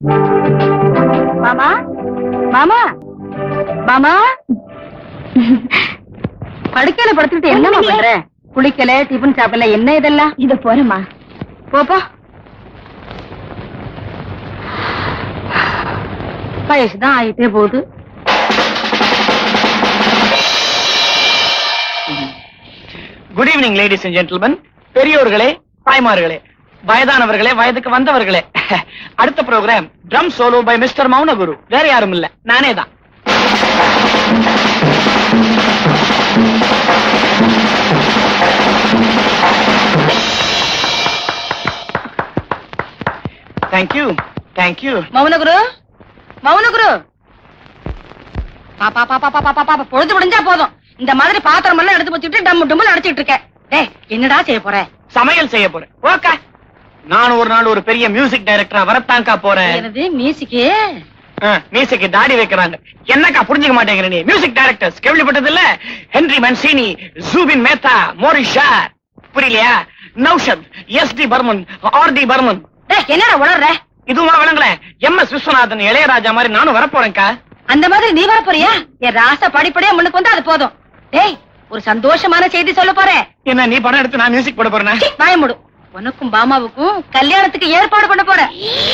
மாமா மாமா மாமா படுக்கையில படுத்துக்கிட்டு என்னமா பண்ற குளிக்கல டிபன் சாப்பிடல என்ன இதெல்லாம் இத போறேம்மா போப்பா வயசுதான் ஆயிட்டே போகுது good evening ladies and gentleman பெரியோர்களே தாய்மார்களே வயதானவர்களே வயதுக்கு வந்தவர்களே அடுத்த programme drum solo by mister Mounaguru வேற யாரும் இல்ல நானே தான் தேங்க்யூ தேங்க்யூ மௌனகுரு மௌனகுரு பாப்பா பாப்பா பாப்பா பாப்பா பொழுது விடிஞ்சா போதும் இந்த மாதிரி பாத்திரம் எல்லாம் எடுத்து வச்சுட்டு டம் டும்மல் அடைச்சிட்டு இருக்க டேய் என்னடா செய்ய போற சமையல் செய்ய போறேன் ஓகே நான் ஒரு நாள் ஒரு பெரிய மியூசிக் டைரக்டரா வரத்தாங்கா போறேன் எனது மியூசிக்கு மியூசிக் தாடி வைக்கிறாங்க என்னக்கா புரிஞ்சுக்க மாட்டேங்கிற நீ மியூசிக் டைரக்டர்ஸ் கேள்விப்பட்டது இல்ல ஹென்ரி மன்சினி ஜூபின் மேத்தா மோரிஷா புரியலையா Naushad S D Burman R D Burman டேய் என்னடா உளர்ற இதுவா விளங்கல எம் எஸ் விஸ்வநாதன் இளையராஜா மாதிரி நானும் வரப்போறேன்க்கா அந்த மாதிரி நீ வர போறியா என் ராசா படிப்படியா முன்னுக்கு வந்து அது போதும் டேய் ஒரு சந்தோஷமான செய்தி சொல்ல போறேன் என்ன நீ படம் எடுத்து நான் மியூசிக் போட போறேன் சீ, வாய மூடு உனக்கும் பாமாவுக்கும் கல்யாணத்துக்கு ஏற்பாடு பண்ண போற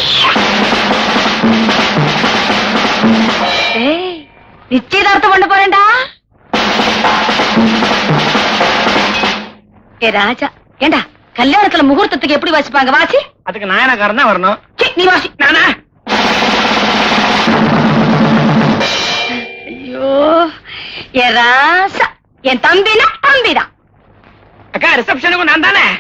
டேய் நிச்சயதார்த்தம் பண்ண போறேன்டா ஏ ராஜா ஏண்டா கல்யாணத்துல முகூர்த்தத்துக்கு எப்படி வச்சுப்பாங்க வாசி அதுக்கு நாயனக்காரன் தான் வரணும் சீ, நீ வாசி நானா ஐயோ ஏ ராசா என் தம்பினா தம்பிதான் அக்கா ரிசப்ஷனுக்கும் நான் தானே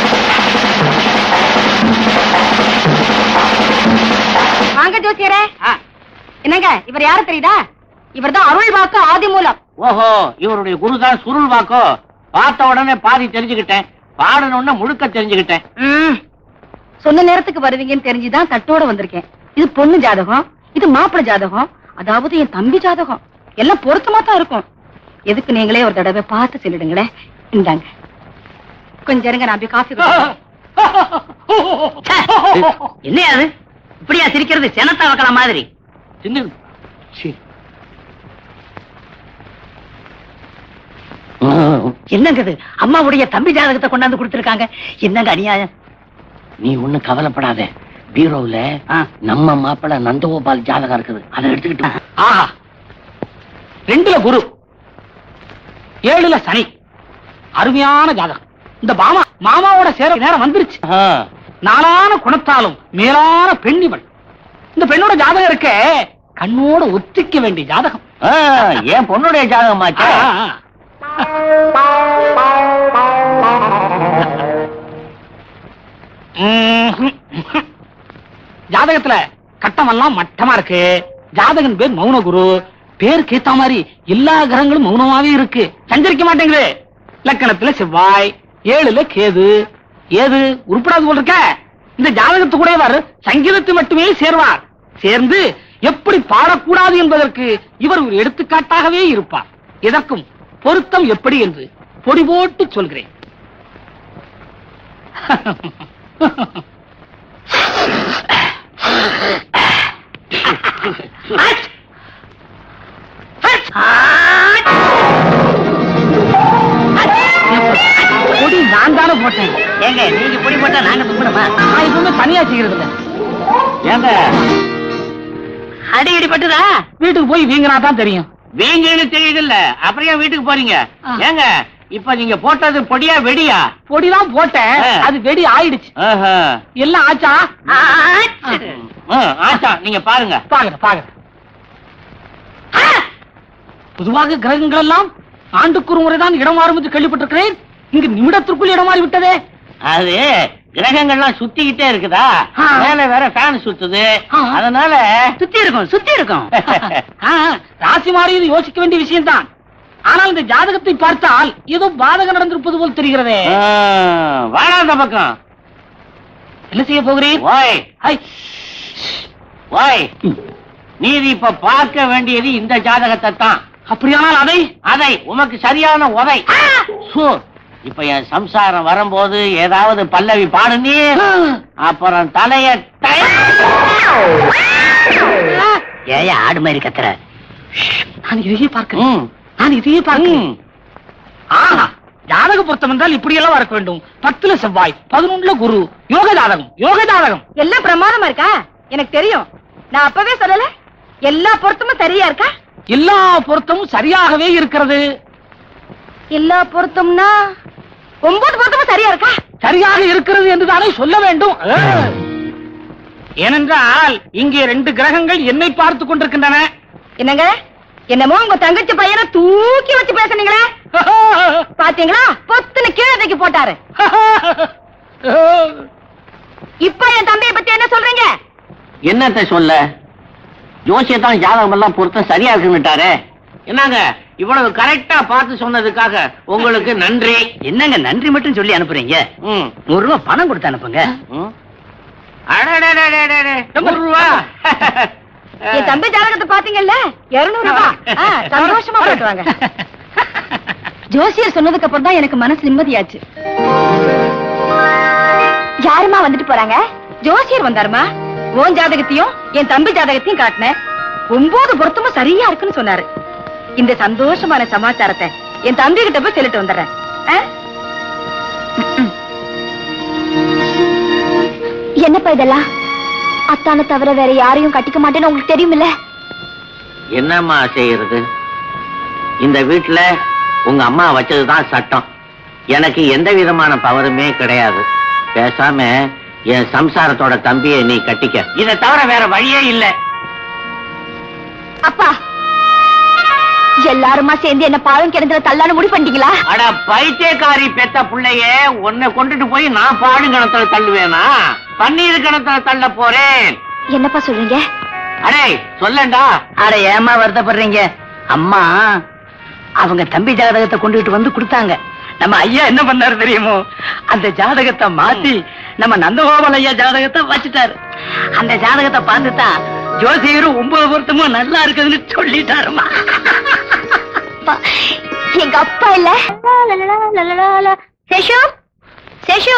வாங்க ஜோசியரே என்னங்க இவர் யாரு தெரியுதா இவர்தான் அருள் வாக்கு ஆதி மூலம் ஓஹோ இவருடைய குருதான் சுருள் வாக்கோ பார்த்த உடனே பாதி தெரிஞ்சுக்கிட்டேன் பாடணும்னா முழுக்க தெரிஞ்சுக்கிட்டேன் ம். சொன்ன நேரத்துக்கு வருவீங்கன்னு தெரிஞ்சுதான் தட்டோட வந்திருக்கேன் இது பொண்ணு ஜாதகம் இது மாப்பிள்ளை ஜாதகம் அதாவது என் தம்பி ஜாதகம் எல்லாம் பொருத்தமா தான் இருக்கும் எதுக்கு நீங்களே ஒரு தடவை பார்த்து சொல்லிடுங்களேன் இந்தாங்க கொஞ்சம் இருங்க நான் போய் காஃபி என்ன அது இப்படியா சிரிக்கிறது செனத்தா வைக்கிற மாதிரி சின்ன என்னங்க இது அம்மாவுடைய தம்பி ஜாதகத்தை கொண்டாந்து கொடுத்திருக்காங்க என்னங்க அநியாயம் நீ ஒண்ணு கவலைப்படாத பீரோவுல நம்ம மாப்பிள்ள நந்தகோபால் ஜாதகம் இருக்குது அதை எடுத்துக்கிட்டு ஆஹா ரெண்டுல குரு ஏழுல சனி அருமையான ஜாதகம் இந்த மாமா மாமாவோட சேர நேரம் வந்துருச்சு நாளான குணத்தாலும் மேலான பெண்ணிவள் இந்த பெண்ணோட ஜாதகம் இருக்க கண்ணோட ஒத்திக்க வேண்டிய ஜாதகம் என் பொண்ணுடைய ஜாதகமாச்சா ம்ஹும். ஜாதகத்துல கட்டமெல்லாம் மட்டமா இருக்கு ஜாதகன் பேர் மௌனகுரு பேருக்கு ஏத்த மாதிரி எல்லா கிரகங்களும் மௌனமாவே இருக்கு சஞ்சரிக்க மாட்டேங்குது லக்கணத்துல செவ்வாய் ஏழுல கேது ஏது உருப்படாது போல் இருக்க இந்த ஜாதகத்து கூட இவர் சங்கீதத்தை மட்டுமே சேர்வார் சேர்ந்து எப்படி பாடக்கூடாது என்பதற்கு இவர் ஒரு எடுத்துக்காட்டாகவே இருப்பார் இதற்கும் பொருத்தம் எப்படி என்று பொடி போட்டு சொல்கிறேன் பொடி நான் தானே போட்டேன் ஏங்க நீங்க பொடி போட்டா நாங்க துப்பிடுமா நான் எப்பவுமே தனியா செய்யறது இல்ல ஏங்க அடி அடி பட்டுதா வீட்டுக்கு போய் வீங்கினா தான் தெரியும் வீங்கன்னு தெரியுது இல்ல அப்புறம் ஏன் வீட்டுக்கு போறீங்க ஆ. ஏங்க இப்ப நீங்க போட்டது பொடியா வெடியா பொடிதான் போட்டேன் ஆ. அது வெடி ஆயிடுச்சு ஆஹா. எல்லாம் ஆச்சா ஆ, ஆச்சா நீங்க பாருங்க பாக்குறேன் பாக்குறேன் பொதுவாக கிரகங்கள் எல்லாம் ஆண்டுக்கு ஒரு முறைதான் இடம் மாறும் என்று கேள்விப்பட்டிருக்கிறேன் இங்கு நிமிடத்திற்குள் இடம் மாறி விட்டதே அது கிரகங்கள்லாம் சுத்திக்கிட்டே இருக்குதா ஆ. மேல வேற ஃபேன் சுத்துது ஆ. அதனால சுத்தி இருக்கும் சுத்தி இருக்கும் ஆ, ராசி மாறியது யோசிக்க வேண்டிய விஷயம்தான் ஆனால் இந்த ஜாதகத்தை பார்த்தால் ஏதோ பாதகம் நடந்திருப்பது போல் தெரிகிறதே ஆ, வாடா அந்த பக்கம் என்ன செய்ய போகிறீர் ஓய் ஹை. ஓய் நீதி இப்ப பார்க்க வேண்டியது இந்த ஜாதகத்தை தான் அப்படியானால் அதை அதை உமக்கு சரியான உதை சோ, இப்ப என் சம்சாரம் வரும்போது ஏதாவது பல்லவி பாடு நீ அப்புறம் தலைய டய- ஏயா ஆடு மாதிரி கத்துற நான் இதையே பார்க்கிறேன் ம். நான் இதையே பார்க்கிறேன் ம். ஆஹா ஜாதக பொருத்தம் என்றால் இப்படியெல்லாம் இருக்க வேண்டும் பத்துல செவ்வாய் பதினொன்றுல குரு யோக ஜாதகம் யோக ஜாதகம் எல்லாம் பிரமாதமா இருக்கா எனக்கு தெரியும் நான் அப்பவே சொல்லல எல்லா பொருத்தமும் சரியா இருக்கா எல்லா பொருத்தமும் சரியாகவே இருக்கிறது எல்லா பொருத்தம்னா ஒன்பது பொருத்தமும் சரியா இருக்கா சரியாக இருக்கிறது என்று தானே சொல்ல வேண்டும் ஆ. ஏனென்றால் இங்கே ரெண்டு கிரகங்கள் என்னை பார்த்து கொண்டிருக்கின்றன என்னங்க என்னமோ உங்க தங்கச்சி பையனை தூக்கி வச்சு பேசுனீங்களே பாத்தீங்களா பொத்துன்னு கீழே தூக்கி போட்டாரு இப்ப என் தம்பியை பத்தி என்ன சொல்றீங்க என்னத்த சொல்ல ஜோசியத்தான் ஜாதகம் எல்லாம் பொருத்தம் சரியா இருக்குன்னுட்டாரே என்னங்க இவ்வளவு கரெக்டா பார்த்து சொன்னதுக்காக உங்களுக்கு நன்றி என்னங்க நன்றி மட்டும் சொல்லி அனுப்புறீங்க ம். நூறு ரூபாய் பணம் கொடுத்து அனுப்புங்க ம். அடடடடடடட. நூறு ரூபா என் தம்பி ஜாதகத்தை பாத்தீங்கல்ல இருநூறு ரூபாய் ஆ, சந்தோஷமா போயிட்டு வாங்க ஜோசியர் சொன்னதுக்கு அப்புறம் தான் எனக்கு மனசு நிம்மதியாச்சு யாருமா வந்துட்டு போறாங்க ஜோசியர் வந்தாருமா உன் ஜாதகத்தையும் என் தம்பி ஜாதகத்தையும் காட்டினேன் ஒன்பது பொருத்தமும் சரியா இருக்குன்னு சொன்னாரு இந்த சந்தோஷமான சமாச்சாரத்தை என் தம்பி கிட்ட போய் சொல்லிட்டு வந்துடுறேன் ஆ? என்னப்பா இதெல்லாம் அத்தானை தவிர வேற யாரையும் கட்டிக்க மாட்டேன்னு உங்களுக்கு தெரியுமில்ல என்னம்மா செய்யறது இந்த வீட்டுல உங்க அம்மா வச்சதுதான் சட்டம் எனக்கு எந்த விதமான பவருமே கிடையாது பேசாம என் சம்சாரத்தோட தம்பியை நீ கட்டிக்க இதை தவிர வேற வழியே இல்ல அப்பா எல்லாருமா சேர்ந்து என்ன பாவம் கிணத்துல தள்ளான்னு முடிவு பண்ணிட்டீங்களா அட பைத்தியக்காரி பெத்த புள்ளைய உன்னை கொண்டுட்டு போய் நான் பாடு கிணத்துல தள்ளுவேனா பன்னீர் கிணத்துல தள்ள போறேன் என்னப்பா சொல்றீங்க அடே சொல்லண்டா அட ஏமா வருத்தப்படுறீங்க அம்மா அவங்க தம்பி ஜாதகத்தை கொண்டுகிட்டு வந்து கொடுத்தாங்க நம்ம ஐயா என்ன பண்ணாரு தெரியுமோ அந்த ஜாதகத்தை மாத்தி நம்ம நந்தகோபால் ஐயா ஜாதகத்தை வச்சுட்டாரு அந்த ஜாதகத்தை பார்த்துதான் ஜோசியரும் ஒன்பது பொருத்தமும் நல்லா இருக்குதுன்னு சொல்லிட்டாருமா அப்பா, எங்க அப்பா இல்ல லலலலலலலல. சேஷு சேஷு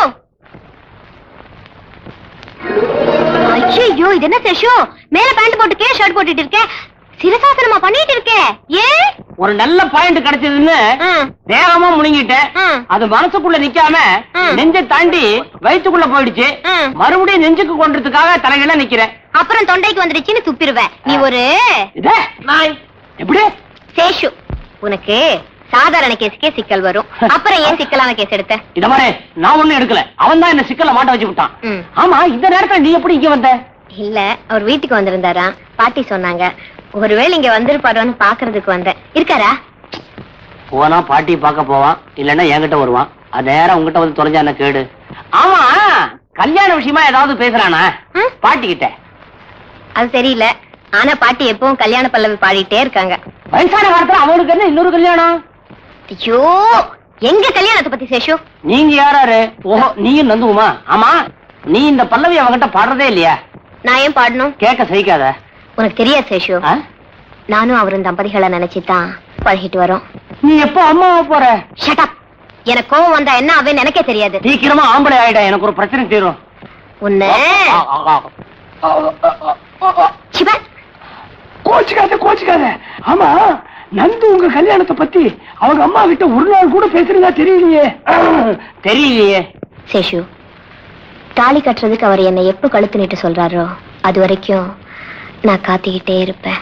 ஐயோ இது என்ன சேஷு மேல பேண்ட் போட்டுக்கே ஷர்ட் போட்டுட்டு இருக்க சிரசாசனமா பண்ணிட்டு இருக்க ஏன் ஒரு நல்ல பாயிண்ட் கிடைச்சதுன்னு ம், வேகமா முழுங்கிட்டேன் ம். அது மனசுக்குள்ள நிக்காம ம். நெஞ்சை தாண்டி வயிற்றுக்குள்ள போயிடுச்சு ம். மறுபடியும் நெஞ்சுக்கு கொண்டதுக்காக தலைகீழ நிக்கிறேன் அப்புறம் தொண்டைக்கு வந்துடுச்சுன்னு துப்பிருவ நீ ஒரு இதே நாய் எப்படி சேஷு உனக்கு சாதாரண கேஸுக்கே சிக்கல் வரும் அப்புறம் ஏன் சிக்கலான கேஸ் எடுத்த இத மாதிரி நான் ஒண்ணும் எடுக்கல அவன் தான் என்ன சிக்கல மாட்ட வச்சு விட்டான் ம். ஆமா இந்த நேரத்துல நீ எப்படி இங்க வந்த இல்ல அவர் வீட்டுக்கு வந்திருந்தாராம் பாட்டி சொன்னாங்க ஒருவேளை இங்க வந்திருப்பாரோன்னு பாக்குறதுக்கு வந்தேன் இருக்காரா போனா பாட்டி பார்க்க போவான் இல்லன்னா என்கிட்ட வருவான் அது நேரம் உங்ககிட்ட வந்து தொலைஞ்சா என்ன கேடு ஆமா கல்யாண விஷயமா ஏதாவது பேசுறானா ம்? பாட்டி கிட்ட அது தெரியல ஆனா பாட்டி எப்பவும் கல்யாண பல்லவி பாடிட்டே இருக்காங்க வயசான காலத்துல அவனுக்கு என்ன இன்னொரு கல்யாணம் ஐயோ எங்க கல்யாணத்தை பத்தி சேஷு நீங்க யாராரு ஓஹோ நீயும் நந்துவுமா ஆமா நீ இந்த பல்லவி அவகிட்ட பாடுறதே இல்லையா நான் ஏன் பாடணும் கேட்க சகிக்காத உனக்கு தெரியாது சேஷு ஆ? நானும் அவரும் தம்பதிகளை நினைச்சுதான் பழகிட்டு வரோம் நீ எப்போ அம்மாவா போற ஷட் எனக்கு கோவம் வந்தா என்ன ஆவேன்னு எனக்கே தெரியாது சீக்கிரமா ஆம்பளை ஆயிடா எனக்கு ஒரு பிரச்சனை தீரும் உன்ன ஆ, ஆ, ஆ. ஆ, ஆ, ஆ, ஆ, ஆ. சிவன் கோச்சுக்காத கோச்சுக்காத ஆமா நந்து உங்க கல்யாணத்தை பத்தி அவங்க அம்மா கிட்ட ஒரு நாள் கூட பேசுறதா தெரியலையே தெரியலையே சேஷு தாலி கட்டுறதுக்கு அவர் என்னை எப்ப கழுத்து நீட்டு சொல்றாரோ அது வரைக்கும் நான் காத்திக்கிட்டே இருப்பேன்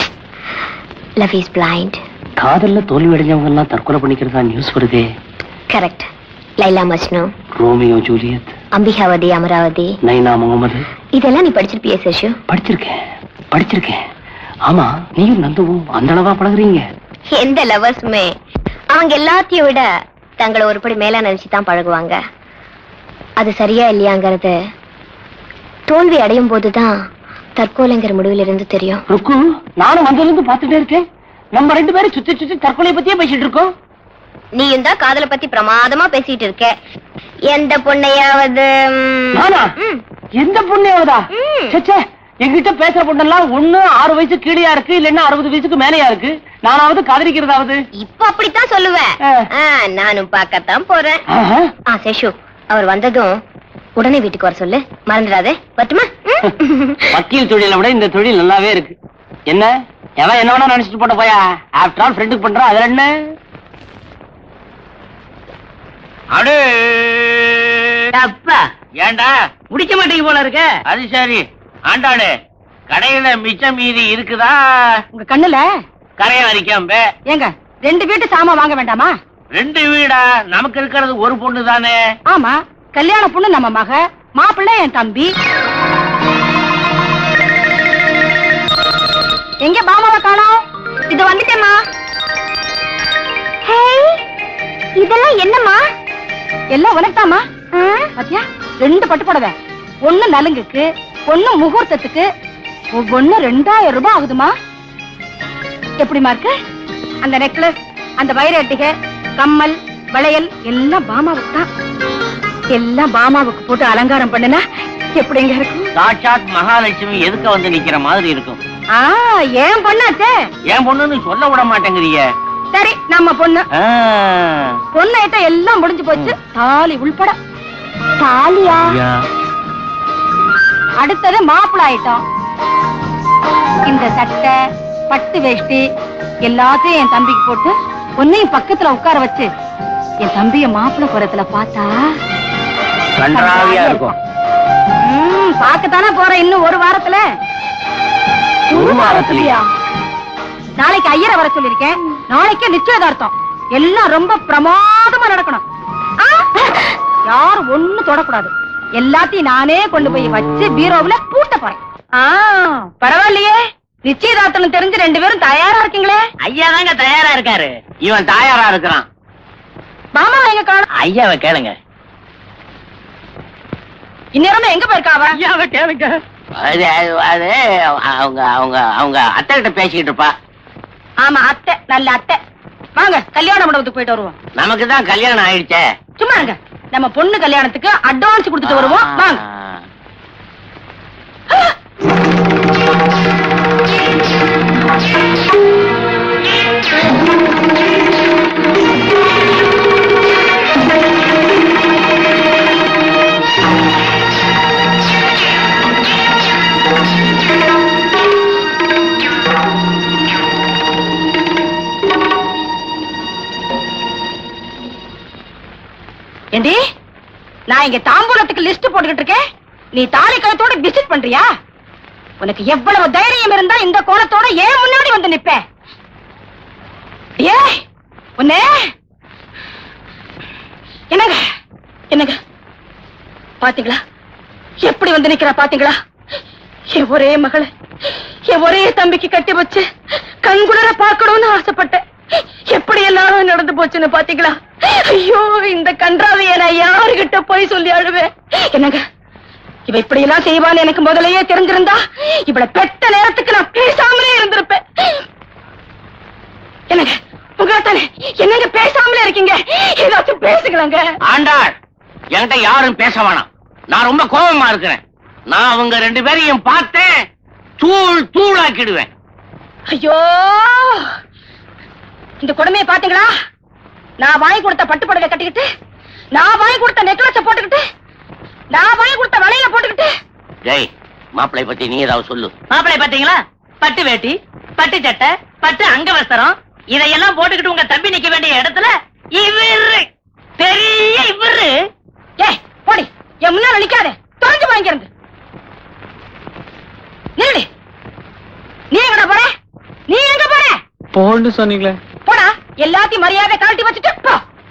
லவ் இஸ் பிளைண்ட் காதல்ல தோல்வி அடைஞ்சவங்க எல்லாம் தற்கொலை பண்ணிக்கிறதா நியூஸ் வருதே correct Laila Majnu Romeo Juliet Ambikavathi Amaravathi Naina Mohammed இதெல்லாம் நீ படிச்சிருப்பிய சேஷு படிச்சிருக்கேன் படிச்சிருக்கேன் ஆமா நீயும் நந்துவும் அந்த அளவா பழகுறீங்க எந்த லவர்ஸுமே அவங்க எல்லாத்தையும் விட தங்களை ஒருபடி மேல நினைச்சு தான் பழகுவாங்க அது சரியா இல்லையாங்கிறது தோல்வி அடையும் போதுதான் தற்கொலைங்கிற முடிவிலிருந்து தெரியும் ருக்கு நானும் வந்ததுல இருந்து பாத்துட்டே இருக்கேன் நம்ம ரெண்டு பேரும் சுத்தி சுத்தி தற்கொலை பத்தியே பேசிட்டு இருக்கோம் நீயும் தான் காதலை பத்தி பிரமாதமா பேசிட்டு இருக்க எந்த பொண்ணையாவது ம், நானா ம், எந்த பொண்ணையாவதா ம். சச்சே என்கிட்ட பேசுற பொண்ணெல்லாம் ஒண்ணு ஆறு வயசு கீழேயா இருக்கு இல்லன்னா அறுபது வயசுக்கு மேலேயா இருக்கு நானாவது காதலிக்கிறதாவது இப்ப அப்படித்தான் சொல்லுவேன் ஆ. ஆ, நானும் பார்க்கத்தான் போறேன் ஆஹா. ஆ சேஷு அவர் வந்ததும் உடனே வீட்டுக்கு வர சொல்லு மறந்துடாதே வரட்டுமா ம்? வக்கீல் தொழிலை விட இந்த தொழில் நல்லாவே இருக்கு என்ன எவன் என்ன வேணா நினைச்சிட்டு போட்ட போயா ஆஃப்டர் ஆல் ஃப்ரெண்டுக்கு பண்றான் அதுல என்ன அடு அப்பா ஏண்டா முடிக்க மாட்டீங்க போல இருக்க அது சரி ஆண்டாளு கடையில மிச்சம் மீதி இருக்குதா உங்க கண்ணுல கரைய வரைக்கும் ஏங்க ரெண்டு வீட்டு சாமான் வாங்க வேண்டாமா ரெண்டு வீடா நமக்கு இருக்கிறது ஒரு பொண்ணு தானே ஆமா கல்யாண பொண்ணு நம்ம மக மாப்பிள்ளை என் தம்பி எங்க பாமாவை காணோம் இது வந்துட்டேம்மா ஹேய் இதெல்லாம் என்னம்மா எல்லாம் உனக்குதாம்மா பாத்தியா ரெண்டு பட்டு புடவை ஒண்ணு நலுங்குக்கு ஒண்ணு முகூர்த்தத்துக்கு ஒவ்வொன்னு ரெண்டாயிரம் ரூபாய் ஆகுதுமா எப்படிமா இருக்கு அந்த நெக்லஸ் அந்த வைர அட்டிகை கம்மல் வளையல் எல்லாம் பாமாவுக்கு தான் எல்லாம் பாமாவுக்கு போட்டு அலங்காரம் பண்ணுனா எப்படிங்க இருக்கும் சாட்சாத் மகாலட்சுமி எதுக்க வந்து நிக்கிற மாதிரி இருக்கும் ஆ ஏன் பொண்ணாச்சே என் பொண்ணுன்னு சொல்ல விட மாட்டேங்கிறீங்க சரி நம்ம பொண்ணு ஆ, பொண்ணு ஐட்டம் எல்லாம் முடிஞ்சு போச்சு தாலி உள்பட தாலியா ஐயா. அடுத்தது மாப்பிள்ளை ஐட்டம் இந்த சட்டை பட்டு வேஷ்டி எல்லாத்தையும் என் தம்பிக்கு போட்டு உன்னையும் பக்கத்துல உட்கார வச்சு என் தம்பிய மாப்பிள்ளை குரத்துல பார்த்தா கன்றாவியா இருக்கும் ம், பார்க்கத்தானே போறேன் இன்னும் ஒரு வாரத்துல ஒரு வாரத்திலயா? நாளைக்கு ஐயரை வர சொல்லிருக்கேன் நாளைக்கே நிச்சயதார்த்தம் எல்லாம் ரொம்ப பிரமாதமா நடக்கணும் ஆ! யாரும் ஒண்ணு தொடக்கூடாது எல்லாத்தையும் நானே கொண்டு போய் வச்சு பீரோவுல பூட்ட போறேன் ஆ, பரவாயில்லையே நிச்சயதார்த்தம் தெரிஞ்சு ரெண்டு பேரும் தயாரா இருக்கீங்களே ஐயா தாங்க தயாரா இருக்காரு இவன் தாயாரா இருக்கிறான் மாமா எங்க காணும் ஐயாவை கேளுங்க இந்நேரமே எங்க போயிருக்காவ ஐயாவை கேளுங்க அது அது- அது அவங்க அவங்க அவங்க அத்தை கிட்ட பேசிக்கிட்டு இருப்பா ஆமா அத்தை நல்ல அத்தை வாங்க கல்யாண மண்டபத்துக்கு போயிட்டு வருவோம் நமக்கு தான் கல்யாணம் ஆயிடுச்சே சும்மா இருங்க நம்ம பொண்ணு கல்யாணத்துக்கு அட்வான்ஸ் கொடுத்துட்டு வருவோம் வாங்க ஆ. ஏண்டி நான் இங்க தாம்பூலத்துக்கு லிஸ்ட் போட்டுக்கிட்டு இருக்கேன் நீ தாலி கழுத்தோட விசிட் பண்றியா உனக்கு எவ்வளவு தைரியம் இருந்தா இந்த கோலத்தோட ஏன் முன்னாடி வந்து நிப்ப ஏ உன்னே என்னங்க என்னங்க பாத்தீங்களா எப்படி வந்து நிக்கிறா பாத்தீங்களா என் ஒரே மகளை என் ஒரே தம்பிக்கு கட்டி வச்சு கண்குளர பார்க்கணும்னு ஆசைப்பட்டேன் எப்படி எல்லாரும் நடந்து போச்சுன்னு பாத்தீங்களா ஐயோ இந்த கன்றாவைய நான் யாருகிட்ட போய் சொல்லி அழுவேன் என்னங்க இவ இப்படி எல்லாம் செய்வான்னு எனக்கு முதலையே தெரிஞ்சிருந்தா இவளை பெத்த நேரத்துக்கு நான் பேசாமலே இருந்திருப்பேன் என்னங்க உங்களாத்தானே என்னங்க பேசாமலே இருக்கீங்க ஏதாச்சும் பேசுங்களேங்க ஆண்டாள் என்கிட்ட யாரும் பேச வேணாம் நான் ரொம்ப கோபமா இருக்கிறேன் நான் அவங்க ரெண்டு பேரையும் பார்த்தேன் தூள் தூளாக்கிடுவேன் ஐயோ இந்த கொடுமையை பாத்தீங்களா நான் வாங்கி கொடுத்த பட்டு புடவை கட்டிக்கிட்டு நான் வாங்கி கொடுத்த நெக்லஸ போட்டுக்கிட்டு நான் வாங்கி கொடுத்த வளையல போட்டுக்கிட்டு ஜெய் மாப்பிளை பத்தி நீ ஏதாவது சொல்லு மாப்பிளை பாத்தீங்களா பட்டு வேட்டி பட்டு சட்டை பட்டு அங்க வஸ்திரம் இதையெல்லாம் போட்டுக்கிட்டு உங்க தம்பி நிக்க வேண்டிய இடத்துல இவரு பெரிய இவரு ஏய் போடி என் முன்னால நிக்காதே தொலைஞ்சு வாங்கிருந்து நில்லு நீ எங்கடா போற நீ எங்க போற போன்னு சொன்னீங்களே போடா எல்லாத்தையும் மரியாதை கழட்டி வச்சுட்டு போ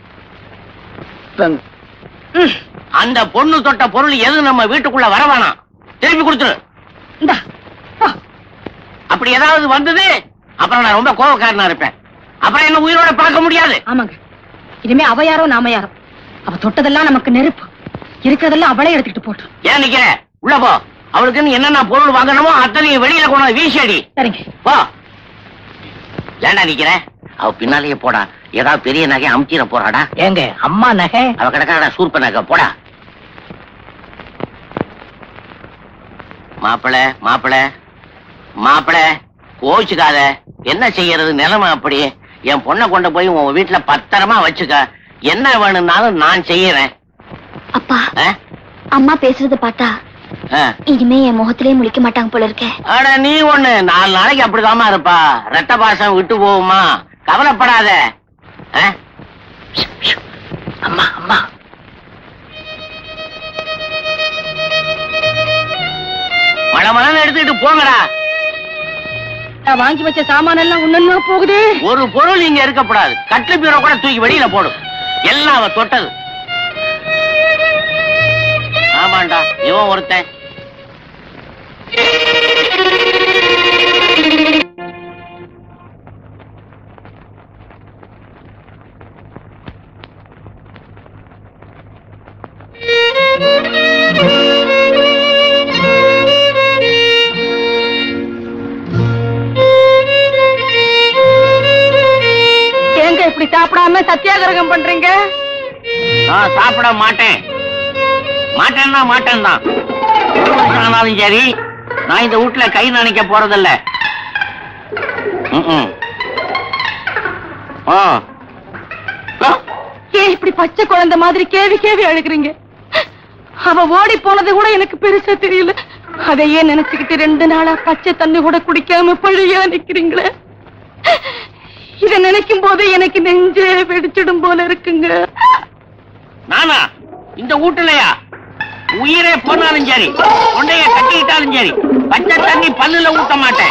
ம், அந்த பொண்ணு தொட்ட பொருள் எது நம்ம வீட்டுக்குள்ள வர வேணாம் திருப்பி கொடுத்துரு இந்தா போ அப்படி ஏதாவது வந்தது அப்புறம் நான் ரொம்ப கோபக்காரனா இருப்பேன் அப்புறம் என்ன உயிரோட பார்க்க முடியாது ஆமாங்க இனிமே அவ யாரோ நாம யாரோ அவ தொட்டதெல்லாம் நமக்கு நெருப்பு இருக்கிறதெல்லாம் அவளே எடுத்துக்கிட்டு போட்டோம் ஏன் நிக்கிற உள்ள போ அவளுக்கு என்னென்ன பொருள் வாங்கணுமோ அத்தனையும் வெளியில கொண்டு வீசி அடி சரிங்க போ ஏன்டா நிக்கிற அவ பின்னாலேயே போடா ஏதாவது பெரிய நகை அமுச்சிட போறாடா ஏங்க அம்மா நகை அவ கிடக்காடா சூர்ப நகை போடா மாப்பிள மாப்பிள மாப்பிள கோச்சுக்காத என்ன செய்யறது நிலைமை அப்படி என் பொண்ணை கொண்டு போய் உன் வீட்டுல பத்திரமா வச்சுக்க என்ன வேணும்னாலும் நான் செய்யறேன் அப்பா ஆ? அம்மா பேசுறத பார்த்தா ஆ. இனிமே என் முகத்திலே முழிக்க மாட்டாங்க போல இருக்கே அட நீ ஒண்ணு நாலு நாளைக்கு அப்படிதாம்மா இருப்பா ரெட்ட பாசம் விட்டு போகுமா கவலைப்படாத ஆ? அம்மா அம்மா மழை மழை எடுத்துக்கிட்டு போங்கடா நான் வாங்கி வச்ச சாமான எல்லாம் ஒண்ணு போகுது ஒரு பொருள் இங்க இருக்கப்படாது கட்டு பீரோ கூட தூக்கி வெளியில போடும் எல்லாம் அவ தொட்டது ஆமாண்டா இவன் ஒருத்தன் ஏங்க இப்படி சாப்பிடாம சத்தியாகிரகம் பண்றீங்க நான் சாப்பிட மாட்டேன் மாட்டேன்னா மாட்டேன் தான் ஒரு வருஷம் ஆனாலும் சரி நான் இந்த வீட்டுல கை நனைக்க போறதில்ல ம்ம். ஆ. ஆ. ஏன் இப்படி பச்சை குழந்தை மாதிரி கேவி கேவி அழுகுறீங்க அவ ஓடி போனது கூட எனக்கு பெருசா தெரியல அதையே நினைச்சுக்கிட்டு ரெண்டு நாளா பச்சை தண்ணி கூட குடிக்காம பழியா நிக்கிறீங்களே இத நினைக்கும் போது எனக்கு நெஞ்சே வெடிச்சிடும் போல இருக்குங்க நானா இந்த வீட்டுலயா உயிரே போனாலும் சரி கொண்டைய கட்டிக்கிட்டாலும் சரி பச்சை தண்ணி பல்லுல ஊத்த மாட்டேன்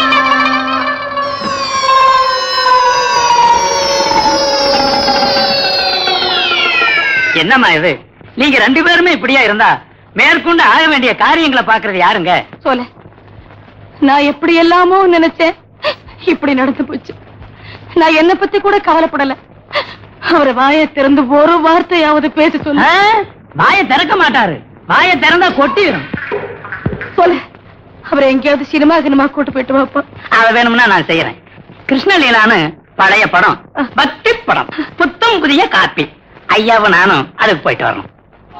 என்னம்மா இது நீங்க ரெண்டு பேருமே இப்படியா இருந்தா மேற்கொண்டு ஆக வேண்டிய காரியங்களை பாக்குறது யாருங்க சொல்ல நான் எப்படி எல்லாமோ நினைச்சேன் இப்படி நடந்து போச்சு நான் என்ன பத்தி கூட கவலைப்படல அவரை வாயை திறந்து ஒரு வார்த்தையாவது பேச சொல்ல வாய திறக்க மாட்டாரு வாய திறந்தா கொட்டிடும் சொல்ல அவரை எங்கேயாவது சினிமா கினிமா கூட்டு போயிட்டு வாப்பா அத வேணும்னா நான் செய்யறேன் கிருஷ்ணலீலான்னு பழைய படம் பக்தி படம் புத்தம் புதிய காப்பி ஐயாவும் நானும் அதுக்கு போயிட்டு வரணும்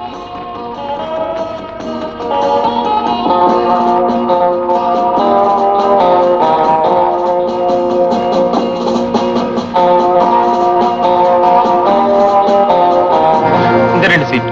இந்த ரெண்டு சீட்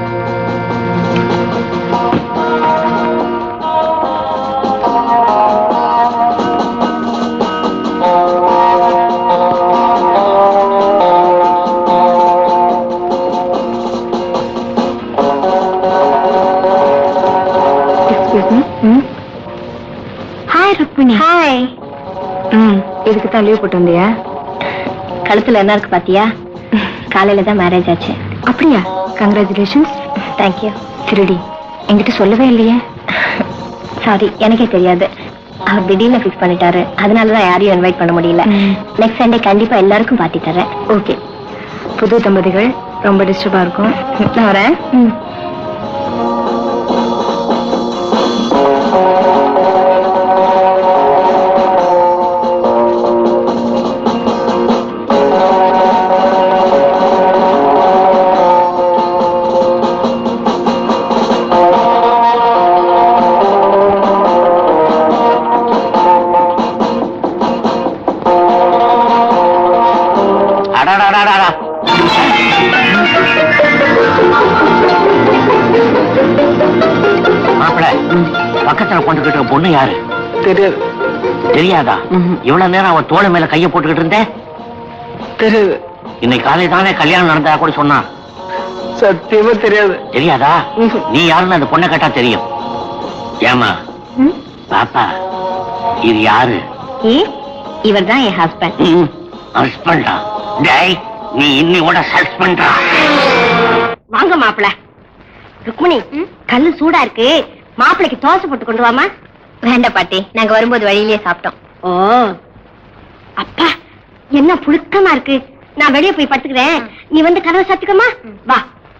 ஹாய் ருக்மிணி ஹாய் ம் இதுக்கு தான் லீவ் போட்டு வந்தியா கழுத்துல என்ன இருக்கு பாத்தியா காலையில தான் மேரேஜ் ஆச்சு அப்படியா கங்க்ராச்சுலேஷன்ஸ் தேங்க்யூ திருடி என்கிட்ட சொல்லவே இல்லையே சாரி எனக்கே தெரியாது அவர் திடீர்னு ஃபிக்ஸ் பண்ணிட்டாரு அதனால தான் யாரையும் இன்வைட் பண்ண முடியல ம். நெக்ஸ்ட் சண்டே கண்டிப்பா எல்லாருக்கும் பார்ட்டி தரேன் ஓகே புது தம்பதிகள் ரொம்ப டிஸ்டர்பா இருக்கும் நான் வரேன் ம் அடடடடடா. மாப்பிள பக்கத்துல கொண்டுகிட்டு இருக்க பொண்ணு யாரு தெரியாது தெரியாதா இவ்வளவு நேரம் அவ தோளை மேல கைய போட்டுக்கிட்டு இருந்தேன் தெரியாது இன்னைக்கு காலை தானே கல்யாணம் நடந்தா கூட சொன்னா சத்தியமா தெரியாது தெரியாதா நீ யாருன்னு அந்த பொண்ணை கேட்டா தெரியும் ஏமா பாப்பா இது யாரு ஏ இவர் தான் என் ஹஸ்பண்ட் ஹஸ்பண்டா டேய் நீ இன்னையோட சஸ்பெண்டா வாங்க மாப்பிள ருக்மிணி கல்லு சூடா இருக்கு மாப்பிளைக்கு தோசை போட்டு கொண்டு வாமா வேண்டாம் பாட்டி நாங்க வரும்போது வழியிலேயே சாப்பிட்டோம் ஓ அப்பா என்ன புழுக்கமா இருக்கு நான் வெளியே போய் படுத்துக்கிறேன் நீ வந்து கதவை சாத்துக்கமா வா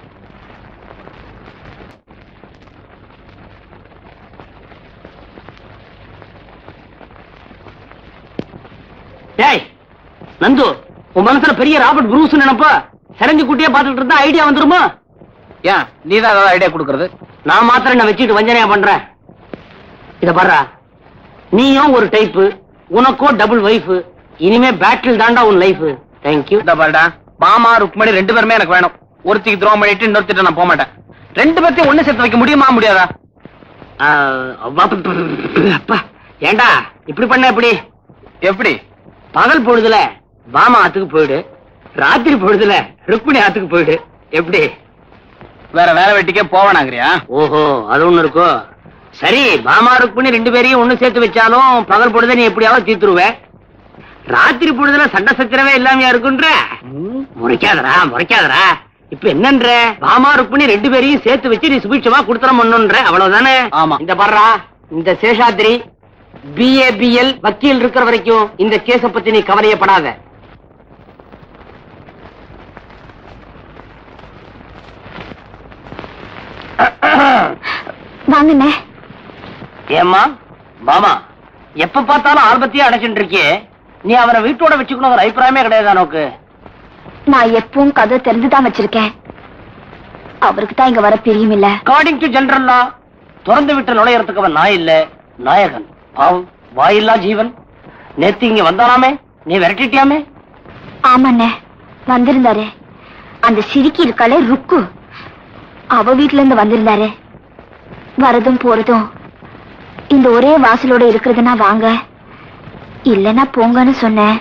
டேய் நந்து உன் மனசுல பெரிய ராபர்ட் புரூஸ் நினைப்பா செரஞ்சு குட்டியே பாத்துட்டு இருந்தா ஐடியா வந்துருமா ஏன் நீ தான் ஏதாவது ஐடியா கொடுக்கறது நான் மாத்திரம் என்ன வச்சுட்டு வஞ்சனையா பண்றேன் இத பாருடா நீயும் ஒரு டைப்பு உனக்கோ டபுள் வைஃப் இனிமே பேட்டில் தாண்டா உன் லைஃப் தேங்க்யூ இந்த பாருடா மாமா ருக்மணி ரெண்டு பேருமே எனக்கு வேணும் ஒருத்திக்கு துரோகம் பண்ணிட்டு இன்னொருத்திட்ட நான் போக மாட்டேன் ரெண்டு பேர்த்தையும் ஒண்ணு சேர்த்து வைக்க முடியுமா முடியாதா ஆ, அப்பா ஏண்டா இப்படி பண்ண எப்படி எப்படி பகல் பொழுதுல பாமா ஆத்துக்கு போயிடு ராத்திரி பொழுதுல ருக்மிணி ஆத்துக்கு போயிடு எப்படி வேற வேலை வெட்டிக்கே போவானாங்கறியா ஓஹோ அது ஒண்ணு இருக்கோ சரி பாமா ருக்மிணி ரெண்டு பேரையும் ஒண்ணு சேர்த்து வச்சாலும் பகல் பொழுத நீ எப்படியாவது தீர்த்துருவ ராத்திரி பொழுதுல சண்டை சச்சரவே இல்லாமையா இருக்குன்ற முறைக்காதடா முறைக்காதடா இப்ப என்னன்ற பாமா ருக்மிணி ரெண்டு பேரையும் சேர்த்து வச்சு நீ சுபிட்சமா குடுத்தனம் பண்ணுன்ற அவ்வளவுதானே ஆமா. இந்த பர்றா இந்த சேஷாத்ரி பிஏபிஎல் வக்கீல் இருக்கிற வரைக்கும் இந்த கேஸ பத்தி நீ கவலையப்படாத வாங்கண்ணே ஏம்மா பாமா எப்ப பார்த்தாலும் ஆல்பத்தையே அடைச்சுட்டு இருக்கியே நீ அவனை வீட்டோட வச்சுக்கணும் அபிப்பிராயமே கிடையாது நோக்கு நான் எப்பவும் கதை தெரிஞ்சுதான் வச்சிருக்கேன் அவருக்கு தான் இங்க வர பிரியம் இல்ல அக்கார்டிங் டு ஜெனரல் லா திறந்து விட்டு நுழையறதுக்கு அவன் நாய் இல்ல நாயகன் பாவம் வாயில்லா ஜீவன் நேத்து இங்க வந்தானாமே நீ விரட்டிட்டியாமே ஆமாண்ணே வந்திருந்தாரு அந்த சிரிக்கி இருக்காளே ருக்கு அவ வீட்ல இருந்து வந்திருந்தாரு வரதும் போறதும் இந்த ஒரே வாசலோட இருக்கிறதுனா வாங்க இல்லனா போங்கன்னு சொன்னேன்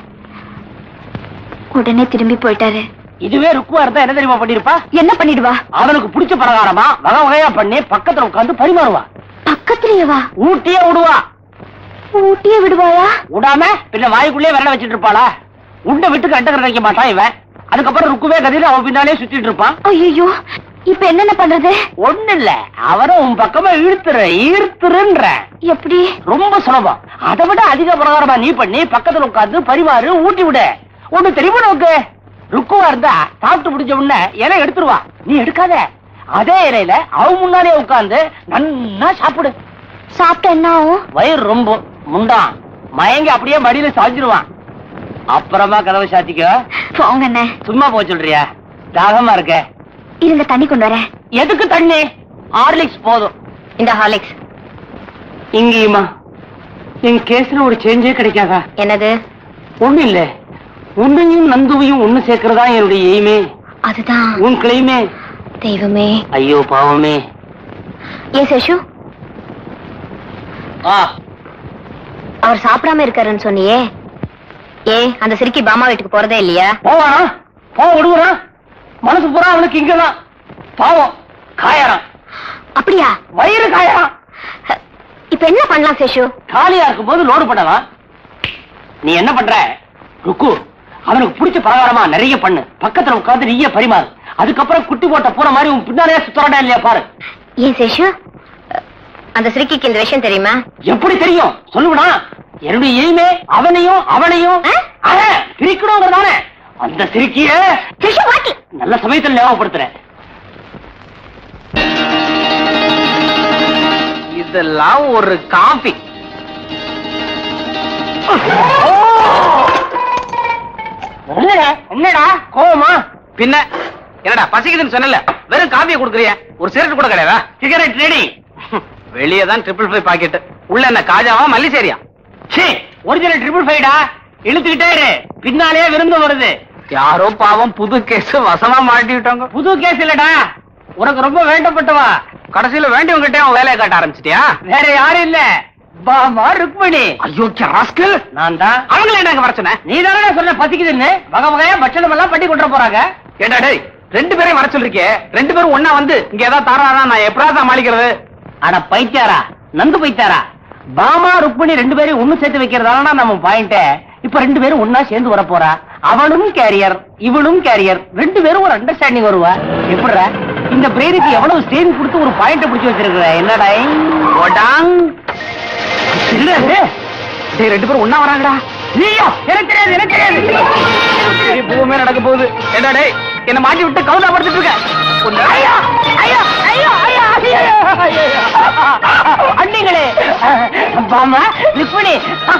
உடனே திரும்பி போயிட்டாரு இதுவே ருக்குவா இருந்தா என்ன தெரியுமா பண்ணிருப்பா என்ன பண்ணிடுவா அவனுக்கு பிடிச்ச பிரகாரமா வகை வகையா பண்ணி பக்கத்துல உட்கார்ந்து பரிமாறுவா பக்கத்துலயே வா ஊட்டியே விடுவா ஊட்டியே விடுவாயா விடாம பின்ன வாய்க்குள்ளே விரல வச்சிட்டு இருப்பாளா உண்ட விட்டு கண்டு கிடைக்க மாட்டான் இவன் அதுக்கப்புறம் ருக்குவே கதையில அவன் பின்னாலே சுத்திட்டு இருப்பான் ஐயோ இப்ப என்னென்ன பண்றது ஒண்ணு இல்ல அவரை உன் பக்கமா இழுத்துற ஈர்த்துருன்ற எப்படி ரொம்ப சுலபம் அதை விட அதிக பிரகாரமா நீ பண்ணி பக்கத்துல உட்கார்ந்து பரிமாறு ஊட்டி விடு ஒண்ணு தெரியுமா உனக்கு ருக்குவா இருந்தா சாப்பிட்டு முடிஞ்ச உடனே இலை எடுத்துருவா நீ எடுக்காத அதே இலையில அவ முன்னாலே உட்கார்ந்து நன்னா சாப்பிடு சாப்பிட்டா என்ன ஆகும் வயிறு ரொம்ப முண்டான் மயங்கி அப்படியே மடியில சாஞ்சிருவான் அப்புறமா கதவை சாத்திக்க போங்கண்ணே சும்மா போக சொல்றியா தாகமா இருக்க இருங்க தண்ணி கொண்டு வரேன் எதுக்கு தண்ணி ஹார்லிக்ஸ் போதும் இந்த ஹாலிக்ஸ் இங்கேயுமா என் கேஸ்ல ஒரு சேஞ்சே கிடைக்காதா என்னது ஒண்ணு இல்ல உன்னையும் நந்துவையும் ஒண்ணு சேர்க்கறதா என்னுடைய எய்மே அதுதான் உன் கிளைமே தெய்வமே ஐயோ பாவமே ஏ சேஷு ஆ அவர் சாப்பிடாம இருக்காருன்னு சொன்னியே ஏ அந்த சிரிக்கி பாமா வீட்டுக்கு போறதே இல்லையா போவானா போக விடுவானா மனசு பூரா அவனுக்கு இங்கதான் பாவம் காயறான் அப்படியா வயிறு காயறான் இப்ப என்ன பண்ணலாம் சேஷு காலியா இருக்கும் போது லோடு பண்ணலாம் நீ என்ன பண்ற ருக்கு அவனுக்கு பிடிச்ச பிரகாரமா நிறைய பண்ணு பக்கத்துல உட்கார்ந்து நீயே பரிமாறு அதுக்கப்புறம் குட்டி போட்ட பூனை மாதிரி உன் பின்னாலே சுத்தரடா இல்லையா பாரு ஏன் சேஷு அந்த சிரிக்கிக்கு இந்த விஷயம் தெரியுமா எப்படி தெரியும் சொல்லுவனா என்னுடைய எய்மே அவனையும் அவனையும் ஆ? அவன் பிரிக்கணுங்கிறதானே அந்த சிரிக்கிய சேஷு வாட்டி நல்ல சமயத்தில் ஞாபகப்படுத்துறேன் இதெல்லாம் ஒரு காபி என்னடா என்னடா கோவமா பின்ன என்னடா பசிக்குதுன்னு சொன்னல வெறும் காபியை கொடுக்குறிய ஒரு சிகரெட் கூட கிடையாதா சிகரெட் ரெடி வெளியே தான் ட்ரிபிள் ஃபைவ் பாக்கெட் உள்ள என்ன காஜாவா மல்லிசேரியா சே ஒரிஜினல் ட்ரிபிள் ஃபைடா இழுத்துக்கிட்டே இரு பின்னாலே விருந்து வருது யாரோ பாவம் புது கேஸ் வசமா மாட்டிவிட்டாங்க புது கேஸ் இல்லடா உனக்கு ரொம்ப வேண்டப்பட்டவா கடைசியில வேண்டியவங்கிட்டே அவன் வேலையை காட்ட ஆரம்பிச்சிட்டியா வேற யாரும் இல்ல பாமா ருக்மணி ஐயோ ராஸ்கல் நான் தான் அவங்கள என்ன வர சொன்ன நீ தானே சொன்ன பசிக்குதுன்னு வகை வகையா பட்சணம் எல்லாம் பண்ணி கொண்டு போறாங்க ஏண்டா டேய் ரெண்டு பேரையும் வர சொல்லிருக்கே ரெண்டு பேரும் ஒண்ணா வந்து இங்க ஏதாவது தாராதான் நான் எப்படா சமாளிக்கிறது அட பைத்தியாரா நந்து பைத்தியாரா பாமா ருக்மணி ரெண்டு பேரையும் ஒண்ணு சேர்த்து வைக்கிறதால நம்ம பாயிண்ட் இப்ப ரெண்டு பேரும் ஒண்ணா சேர்ந்து வர போறா அவனும் கேரியர் இவனும் கேரியர் ரெண்டு பேரும் ஒரு அண்டர்ஸ்டாண்டிங் வருவா எப்படிடா இந்த பிரெயினுக்கு எவ்வளவு ஸ்டேன் கொடுத்து ஒரு பாயிண்ட் பிடிச்சு வச்சிருக்கிற என்னடா ஓடாங் இல்ல இது. டேய் ரெண்டு பேரும் ஒண்ணா வராங்கடா ஐயோ, எனக்கு தெரியாது எனக்கு தெரியாது பூமே நடக்க போகுது ஏண்டா டேய் என்ன மாட்டி விட்டு கவுதா படுத்துட்டு இருக்க ஒண்ணு- ஐயா ஐயா ஐயா ஐயா ஐயா ஐயா அண்ணிங்களே பாமா ருக்மணி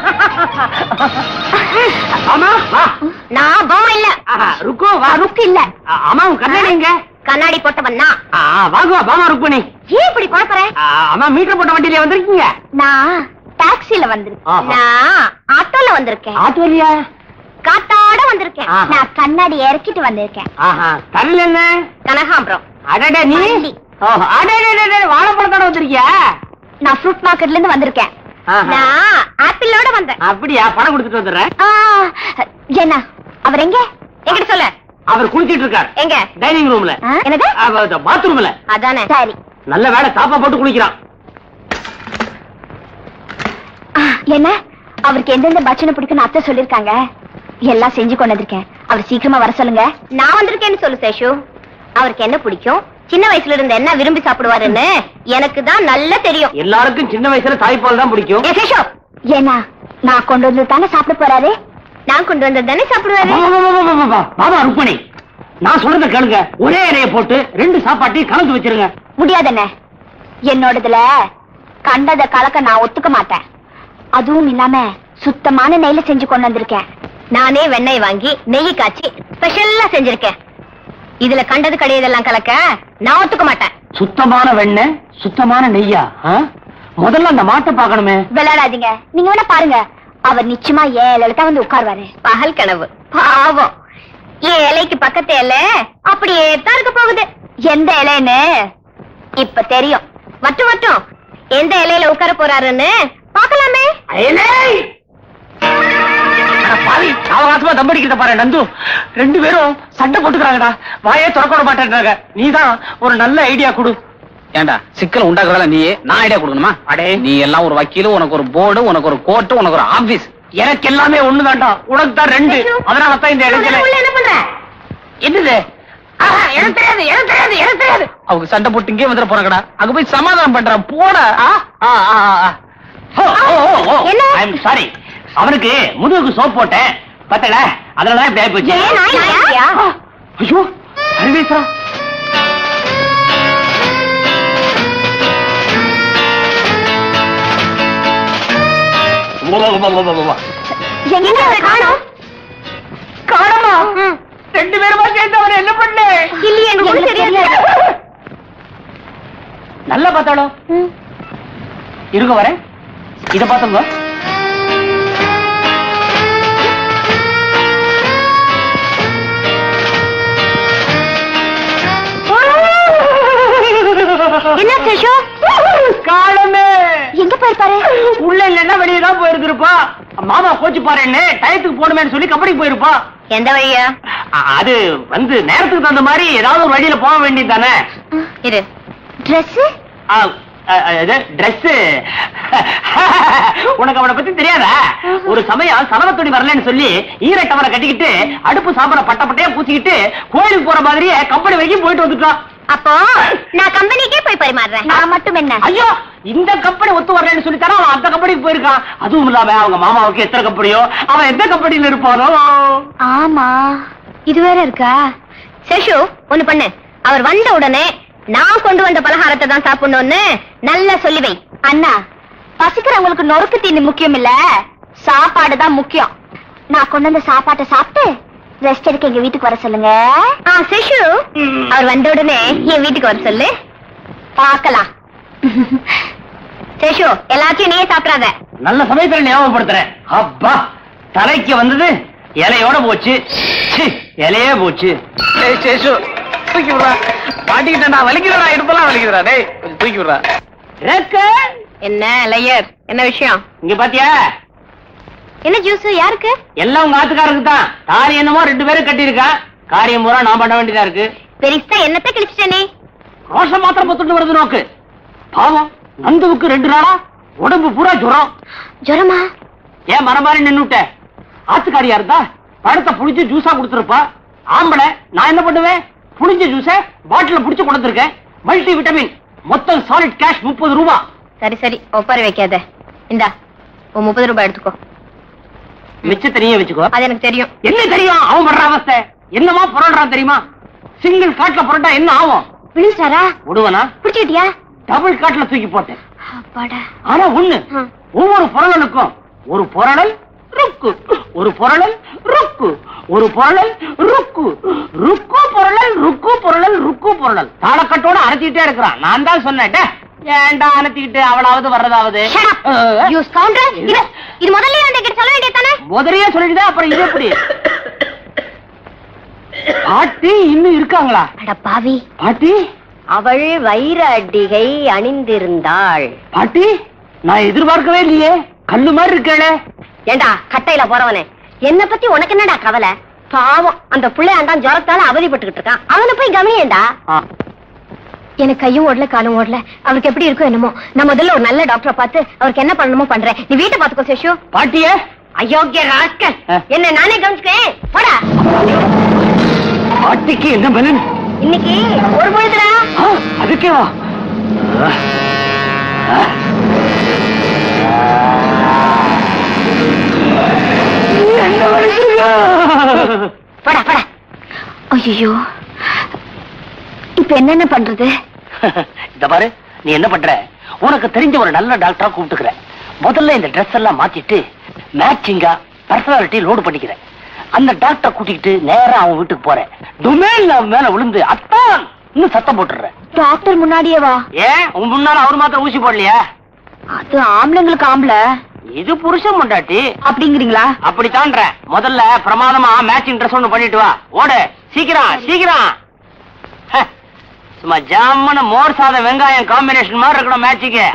ஆமா வா நான் பாமா இல்ல ஆஹா, ருக்கு வா ருக்கு ருக்கு இல்ல ஆ, ஆமா உன் கண்ணாடிங்க கண்ணாடி போட்டவன் தான் வாங்குவா பாமா ருக்மணி ஏன் இப்படி குழப்பற ஆ, அம்மா மீட்டர் போட்ட வண்டியில வந்திருக்கீங்க நான் டாக்ஸில வந்திருக்கேன் ஆஹா. நான் ஆட்டோல வந்திருக்கேன் ஆட்டோ இல்லையா காத்தாட வந்திருக்கேன் ஆஹா. நான் கண்ணாடி இறக்கிட்டு வந்திருக்கேன் ஆஹா தலையில என்ன கனகாம்பரம் அடடே நீ வண்டி. ஓஹோ, அடடே, அடடே, அடடே, வாழைப்பழத்தோட வந்திருக்கியா நான் ஃப்ரூட் மார்க்கெட்ல இருந்து வந்திருக்கேன் ஆஹா. நான் ஆப்பிளோட வந்தேன் அப்படியா பணம் கொடுத்துட்டு வந்துடுறேன் ஆ, என்ன அவர் எங்க எங்கிட்ட சொல்ல அவர் குளிச்சிட்டு இருக்கார் எங்க டைனிங் ரூம்ல ஆ, என்னது பாத்ரூம்ல அதானே சரி நல்ல வேலை தாப்பா போட்டு குளிக்கிறான் ஆ, என்ன அவருக்கு எந்தெந்த பட்சணை பிடிக்கும்னு அத்தை சொல்லிருக்காங்க எல்லாம் செஞ்சு கொண்டு வந்திருக்கேன் அவர் சீக்கிரமா வர சொல்லுங்க நான் வந்திருக்கேன்னு சொல்லு சேஷு அவருக்கு என்ன பிடிக்கும் சின்ன வயசுல இருந்து என்ன விரும்பி சாப்பிடுவாருன்னு எனக்கு தான் நல்லா தெரியும் எல்லாருக்கும் சின்ன வயசுல தாய்ப்பால் தான் பிடிக்கும் ஏ சேஷு ஏன்னா நான் கொண்டு வந்து தானே சாப்பிட போறாரு நான் கொண்டு வந்தது தானே சாப்பிடுவாரு பாபா ருக்மணி நான் சொல்றத கேளுங்க ஒரே இலைய போட்டு ரெண்டு சாப்பாட்டையும் கலந்து வச்சிருங்க முடியாதுண்ணே என்னோடதுல கண்டத கலக்க நான் ஒத்துக்க மாட்டேன் அதுவும் இல்லாம சுத்தமான நெய்ல செஞ்சு கொண்டு வந்திருக்கேன் நானே வெண்ணெய் வாங்கி நெய் காய்ச்சி ஸ்பெஷலா செஞ்சிருக்கேன் இதுல கண்டது கிடையதெல்லாம் கலக்க நான் ஒத்துக்க மாட்டேன் சுத்தமான வெண்ணெய் சுத்தமான நெய்யா ஆ? முதல்ல அந்த மாட்டை பார்க்கணுமே விளையாடாதீங்க நீங்க வேணா பாருங்க அவர் நிச்சயமா ஏழு தான் வந்து உட்காருவாரு பகல் கனவு பாவம் என் இலைக்கு பக்கத்து இலை அப்படியே தான் இருக்க போகுது எந்த இலைன்னு இப்ப தெரியும் மட்டும் மட்டும் எந்த இலையில உட்கார போறாருன்னு பார்க்கலாமே பாவி அவகாசமா தம்படிக்கிட்ட பாரு நந்து ரெண்டு பேரும் சண்டை போட்டுக்கிறாங்கடா வாயே திறக்க விட மாட்டேன்றாங்க நீதான் ஒரு நல்ல ஐடியா கொடு ஏண்டா சிக்கல் உண்டாக்குறதா நீ நான் ஐடியா கொடுக்கணுமா அடே. நீ எல்லாம் ஒரு வக்கீல் உனக்கு ஒரு போர்டு உனக்கு ஒரு கோர்ட்டு உனக்கு ஒரு ஆபீஸ் எனக்கு எல்லாமே ஒண்ணுதான்டா உனக்கு தான் ரெண்டு அதனால தான் இந்த இடைஞ்சல உள்ள என்ன பண்ற என்னது ஆஹா, எனக்கு தெரியாது எனக்கு தெரியாது எனக்கு தெரியாது அவங்க சண்டை போட்டு இங்கே வந்துட போறாங்கடா அங்க போய் சமாதானம் பண்றான் போடா என்ன? ஐம் சாரி அவனுக்கு முதுகுக்கு சோப் போட்டேன் பத்தல அதனால இப்படி ஆயிப்போச்சு ஏன் நான் இல்லையா? ஐயோ அறிவேசா எங்க காணோம் காணமா ரெண்டு பேருமா சேர்ந்து அவன் என்ன பண்ண இல்லையே எனக்கு ஒண்ணும் தெரியாது நல்லா பார்த்தாளோ இருங்க வரேன் இத பாத்துங்க என்ன சேஷு காலமே எங்க போயிருப்பாரு உள்ள இல்லன்னா வெளியே தான் போயிருந்திருப்பா மாமா கோச்சு பாருன்னு டயத்துக்கு போகணுமேன்னு சொல்லி கபடிக்கு போயிருப்பா எந்த வழியா அ- அது வந்து நேரத்துக்கு தகுந்த மாதிரி ஏதாவது ஒரு வழியில போக வேண்டியது தானே இரு Dress ட்ரெஸ் உனக்கு அவனை பத்தி தெரியாதா ஒரு சமயம் சலவ துணி வரலன்னு சொல்லி ஈரட்டவரை கட்டிக்கிட்டு அடுப்பு சாம்பல பட்ட பட்டையா பூச்சிக்கிட்டு கோயிலுக்கு போற மாதிரியே கம்பெனி வரைக்கும் போயிட்டு வந்துட்டான் அப்போ நான் கம்பெனிக்கே போய் பரிமாறுறேன் நான் மட்டும் என்ன ஐயோ இந்த கம்பெனி ஒத்து வரலன்னு சொல்லி தர அவன் அந்த கம்பெனிக்கு போயிருக்கான் அதுவும் இல்லாம அவங்க மாமாவுக்கு எத்தனை கம்பெனியோ அவன் எந்த கம்பெனில இருப்பானோ ஆமா இது வேற இருக்கா சேஷு ஒண்ணு பண்ணு அவர் வந்த உடனே நான் கொண்டு வந்த பலகாரத்தை தான் சாப்பிடணும்னு நல்லா சொல்லி வை அண்ணா பசிக்கிறவங்களுக்கு நொறுக்கு தீனி முக்கியம் இல்ல சாப்பாடு தான் முக்கியம் நான் கொண்டு வந்த சாப்பாட்டை சாப்பிட்டு ரெஸ்ட் எடுக்க எங்க வீட்டுக்கு வர சொல்லுங்க ஆ சேஷு அவர் வந்த உடனே என் வீட்டுக்கு வர சொல்லு பார்க்கலாம் சேஷு எல்லாத்தையும் நீயே சாப்பிடாத நல்ல சமயத்துல ஞாபகப்படுத்துறேன் அப்பா தலைக்கு வந்தது இலையோட போச்சு ச்சீ, இலையே போச்சு ஏய் சேஷு தூக்கி விடுறா மாட்டிக்கிட்டா வலிக்கிறடா இடுப்பெல்லாம் வலிக்கிறடா டேய் கொஞ்சம் தூக்கி விடுறா ரேக்கு, என்ன லையர் என்ன விஷயம் இங்க பாத்தியா என்ன ஜூஸ் யாருக்கு எல்லாம் உங்க ஆத்துக்காரருக்கு தான் தாலி என்னமோ ரெண்டு பேரும் கட்டியிருக்கான் காரியம் பூரா நான் பண்ண வேண்டியதா இருக்கு பெரிசா என்னத்த கிழிச்சிட்டனே ரோஷம் மாத்திரம் பொத்துட்டு வருது நோக்கு பாவம் நந்துவுக்கு ரெண்டு நாளா உடம்பு பூரா ஜுரம் ஜுரமா ஏன் மரம் மாதிரி நின்னுட்ட ஆத்துக்காரியா இருந்தா பழத்தை புளிச்சு ஜூஸா கொடுத்துருப்பா ஆம்பளை நான் என்ன பண்ணுவேன் புளிஞ்ச ஜூஸ பாட்டில புடிச்சு கொடுத்துருக்கேன் மல்டி விட்டமின் மொத்தம் சாலிட் கேஷ் முப்பது ரூபா சரி சரி ஒப்பாரி வைக்காத இந்தா உன் முப்பது ரூபாய் எடுத்துக்கோ மிச்ச தனியே வச்சுக்கோ அது எனக்கு தெரியும் என்ன தெரியும் அவன் படுற அவஸ்தை என்னமா புரள்றான் தெரியுமா சிங்கிள் காட்ல புரண்டா என்ன ஆகும் விழுந்துட்டாரா விடுவனா பிடிச்சிட்டியா டபுள் காட்ல தூக்கி போட்டேன் அப்பாடா ஆனா ஒண்ணு ம். ஒவ்வொரு புரளலுக்கும் ஒரு புரளல் ருக்கு ஒரு புரளல் ருக்கு ஒரு புரளல் ருக்கு ருக்கு புரளல் ருக்கு புரளல் ருக்கு புரளல் தாளக்கட்டோட அரைச்சிக்கிட்டே இருக்கிறான் நான் தான் சொன்னேன் டே, ஏன்டா அனுத்திக்கிட்டு அவளாவது வர்றதாவது யூ ஸ்கவுண்டர் இது இது முதல்ல அந்த கிட்ட சொல்ல வேண்டியதானே முதலையே சொல்லிட்டு அப்புறம் இது எப்படி பாட்டி இன்னும் இருக்காங்களா அட பாவி பாட்டி அவள் வைர அட்டிகை அணிந்திருந்தாள் பாட்டி நான் எதிர்பார்க்கவே இல்லையே கல்லு மாதிரி இருக்கேளே ஏண்டா கட்டையில போறவனே என்ன பத்தி உனக்கு என்னடா கவலை பாவம் அந்த பிள்ளையாண்டான் ஜுரத்தால அவதிப்பட்டுக்கிட்டு இருக்கான் அவனை போய் கவனியேண்டா எனக்கு கையும் ஓடல காலும் ஓடல அவருக்கு எப்படி இருக்கும் என்னமோ நான் முதல்ல ஒரு நல்ல டாக்டரை பார்த்து அவருக்கு என்ன பண்ணணுமோ பண்றேன் நீ வீட்டை பாத்துக்கோ சேஷு பாட்டியே அயோக்கிய ராஸ்கல் ஆ. என்ன நானே கவனிச்சுக்கேன் போடா பாட்டிக்கு என்ன பலன் இன்னைக்கு ஒரு பொழுதுடா ஆ, அதுக்கேவா ஆ. ஆ. என்ன வலிக்குதுங்க? போடா போடா ஐயோ இப்ப என்னென்ன பண்றது இந்த பாரு நீ என்ன பண்ற உனக்கு தெரிஞ்ச ஒரு நல்ல டாக்டரா கூப்பிட்டுக்கிற முதல்ல இந்த Dress எல்லாம் மாத்திட்டு மேட்சிங்கா பர்சனாலிட்டி லோடு பண்ணிக்கிறேன் அந்த டாக்டர் கூட்டிக்கிட்டு நேரா அவன் வீட்டுக்கு போறேன் டுமேல் அவன் மேல விழுந்து அத்தான் இன்னும் சத்தம் போட்டுறேன் டாக்டர் முன்னாடியே வா ஏன் உன் முன்னால அவர் மாத்திரம் ஊசி போடலையா அது ஆம்பளைங்களுக்கு ஆம்பளை இது புருஷன் பொண்டாட்டி அப்படிங்கிறீங்களா அப்படித்தான்ற முதல்ல பிரமாதமா மேட்சிங் Dress ஒண்ணு பண்ணிட்டு வா ஓடு சீக்கிரம் சீக்கிரம் ஹ, சும்மா ஜாமன மோர் சாதம் வெங்காயம் காம்பினேஷன் மாதிரி இருக்கணும் மேட்சிக்கு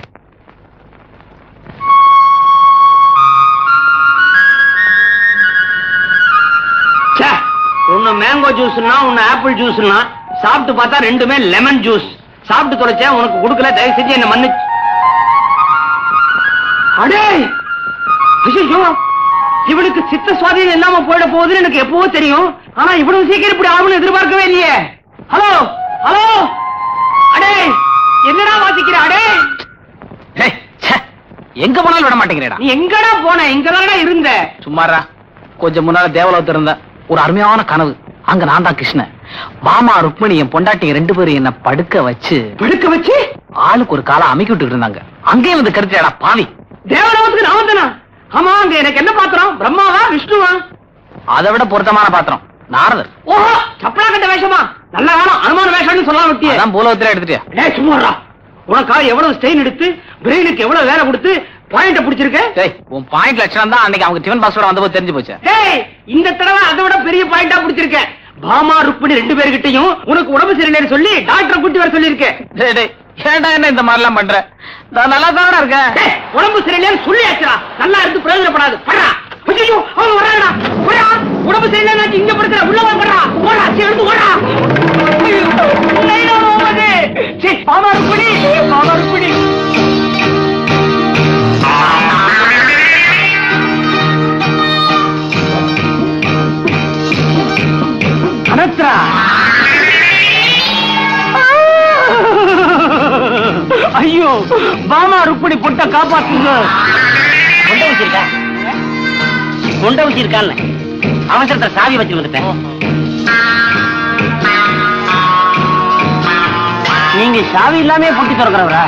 ஒன்னு மேங்கோ ஜூஸ்னா ஒன்னு ஆப்பிள் ஜூஸ்னா சாப்பிட்டு பார்த்தா ரெண்டுமே லெமன் ஜூஸ் சாப்பிட்டு தொலைச்சேன் உனக்கு கொடுக்கல தயவு செஞ்சு என்ன மன்னிச்சு அடே ஐயோ இவனுக்கு சித்த சுவாதீனம் இல்லாம போயிட போகுதுன்னு எனக்கு எப்பவோ தெரியும் ஆனா இவ்வளவு சீக்கிரம் இப்படி ஆகும்னு எதிர்பார்க்கவே இல்லையே ஹலோ ஹலோ அடே என்னடா வாசிக்கிற அடே எங்க போனாலும் விட மாட்டேங்கிறேடா நீ எங்கடா போன இங்கதானடா இருந்த சும்மாரா கொஞ்சம் முன்னால தேவலோகத்துல இருந்த ஒரு அருமையான கனவு அங்க நான் தான் கிருஷ்ணன் மாமா ருக்மிணி என் பொண்டாட்டி ரெண்டு பேரும் என்ன படுக்க வச்சு படுக்க வச்சு ஆளுக்கு ஒரு காலை அமைக்கி விட்டுட்டு இருந்தாங்க அங்கேயும் வந்து கருத்தியாடா பாவி தேவலோகத்துக்கு நான் வந்தனா ஆமா அங்க எனக்கு என்ன பாத்திரம் பிரம்மாவா விஷ்ணுவா அதை விட பொருத்தமான பாத்திரம் நாரதர் ஓஹோ சப்பலா கட்ட வேஷமா நல்ல காலம் அனுமான வேஷம்னு சொல்லலாம் விட்டியே அதான் பூலோகத்துல எடுத்துட்டியா டேய் சும்மாடா உனக்காக எவ்வளவு ஸ்டெயின் எடுத்து பிரெயினுக்கு எவ்வளவு வேலை கொடுத்து பாயிண்ட பிடிச்சிருக்க டேய் உன் பாயிண்ட் லட்சணம் தான் அன்னைக்கு அவங்க டிஃபன் பாக்ஸோட வந்தபோது தெரிஞ்சு போச்சு டேய் இந்த தடவை அதை விட பெரிய பாயிண்டா பிடிச்சிருக்க பாமா ருக்மிணி ரெண்டு பேர்கிட்டயும் உனக்கு உடம்பு சரியில்லைன்னு சொல்லி டாக்டரை கூட்டி வர சொல்லியிருக்கேன் டேய் டேய் ஏன்டா என்ன இந்த மாதிரிலாம் பண்ற நான் நல்லா தானடா இருக்கேன் டேய், உடம்பு சரியில்லைன்னு சொல்லியாச்சுடா நல்லா இருந்து பிரயோஜனப்படாது படா ஐயோ அவங்க வராங்கடா போடா உடம்பு சரியில்லைன்னு இங்க படுக்கிற உள்ள வா படா போடா சரி எடுத்து போடா ஐயோ, லைனா போகுது. சரி, பாமா ருக்மிணி பாமா ருக்மிணி அனத்ரா ஐயோ பாமா ருக்மிணி பொட்ட காப்பாத்துங்க கொண்ட வச்சிருக்கா கொண்ட வச்சிருக்கான்னு அவசரத்துல சாவி வச்சு வந்துட்டேன் நீங்க சாவி இல்லாமே பொட்டி திறக்கிறவரா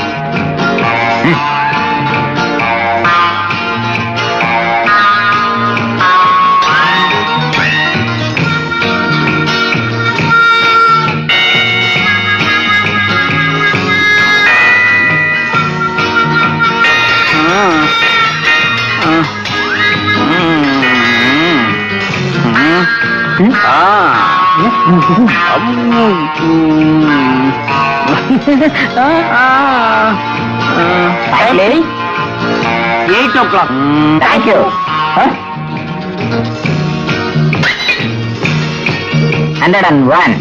eight o'clock thank you hundred and one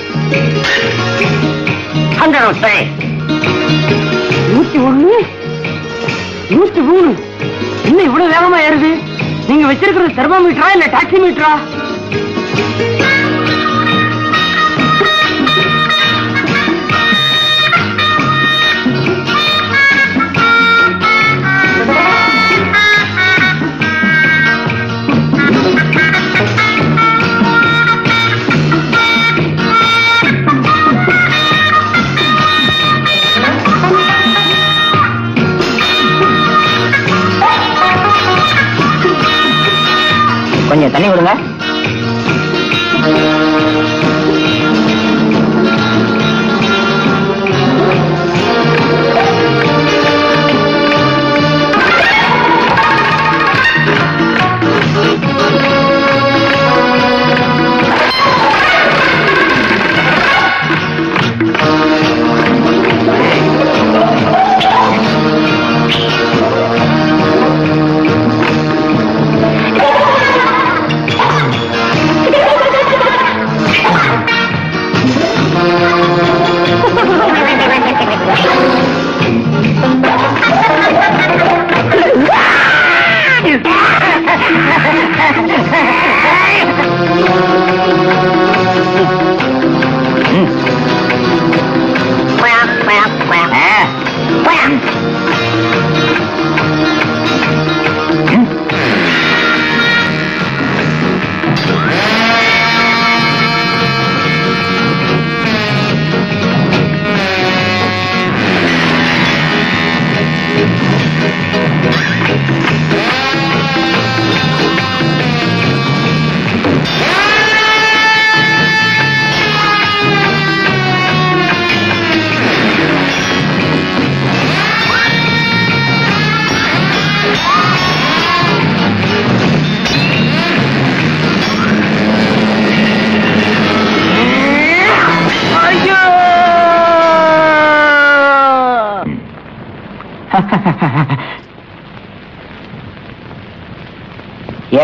hundred and five நூத்தி ஒண்ணு நூத்தி மூணு இன்னும் இவ்வளவு வேகமா ஏறுது நீங்க வச்சிருக்கிறது தெர்மோமீட்டரா இல்ல டாக்ஸி மீட்டரா கொஞ்சம் தண்ணி விடுங்க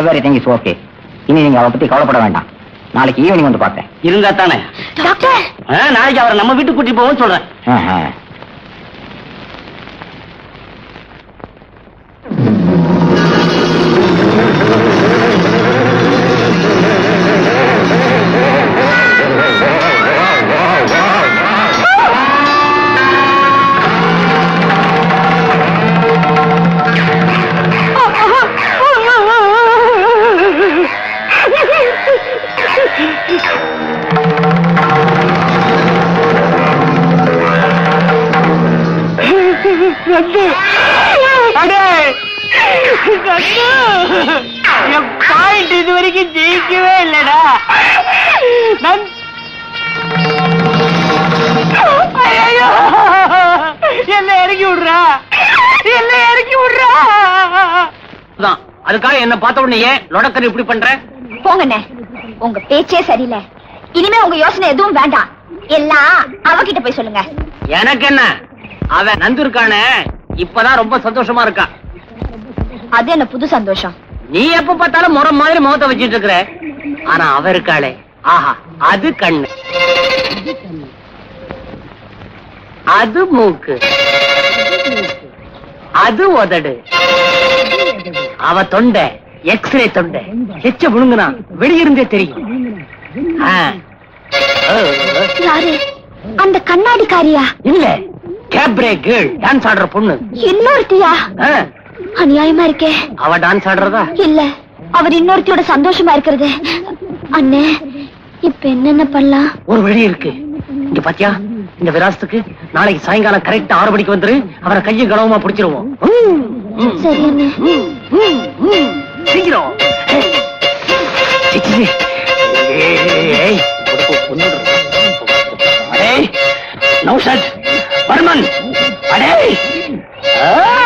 எவ்ரி திங் இஸ் ஓகே இனி நீங்க அவ பத்தி கவலைப்பட வேண்டாம் நாளைக்கு ஈவினிங் வந்து பார்த்தேன் இருந்தா தானே டாக்டர் நாளைக்கு அவரை நம்ம வீட்டுக்கு கூட்டிட்டு போவோம்னு சொல்றேன் பாயிண்ட் இது வரைக்கும் ஜெயிக்கவே இல்லடா நான் ஐயோ என்ன இறக்கி விடுறா என்ன இறக்கி விடுறா தான் அதுக்காக என்ன பார்த்த உடனே ஏன் லொடக்கர் இப்படி பண்ற போங்கண்ணே உங்க பேச்சே சரியில்லை இனிமே உங்க யோசனை எதுவும் வேண்டாம் எல்லாம் அவகிட்ட போய் சொல்லுங்க எனக்கு என்ன அவன் நந்து இருக்கானே இப்பதான் ரொம்ப சந்தோஷமா இருக்கான் அது என்ன புது சந்தோஷம் நீ எப்ப பார்த்தாலும் முறை மாதிரி முகத்தை வச்சிட்டு இருக்கிற ஆனா அவ இருக்காளே ஆஹா அது கண்ணு அது மூக்கு அது உதடு அவ தொண்டை எக்ஸ்ரே தொண்டை எச்ச விழுங்குனா வெளியிருந்தே தெரியும் ஆ. ஓ, ஓ. யாரு அந்த கண்ணாடிக்காரியா இல்ல கேப்ரே கேர்ள் டான்ஸ் ஆடுற பொண்ணு இன்னொருத்தியா ஆ, அநியாயமா இருக்கே அவ டான்ஸ் ஆடுறதா இல்ல அவர் இன்னொருத்தியோட சந்தோஷமா இருக்கிறது அண்ணே இப்ப என்னென்ன பண்ணலாம் ஒரு வழி இருக்கு இங்க பாத்தியா இந்த விராசத்துக்கு நாளைக்கு சாயங்காலம் கரெக்டா ஆறு மணிக்கு வந்துரு அவரை கையும் களவுமா பிடிச்சிருவோம் ம், ம், சரி அண்ணே ம், ம், ம். சீக்கிரம் ஏய், சி, சி, சி. ஏய், ஏய், உனக்கு கொன்னுடுறேன். அடே, நௌஷத், பர்மன், அடே. ஆ.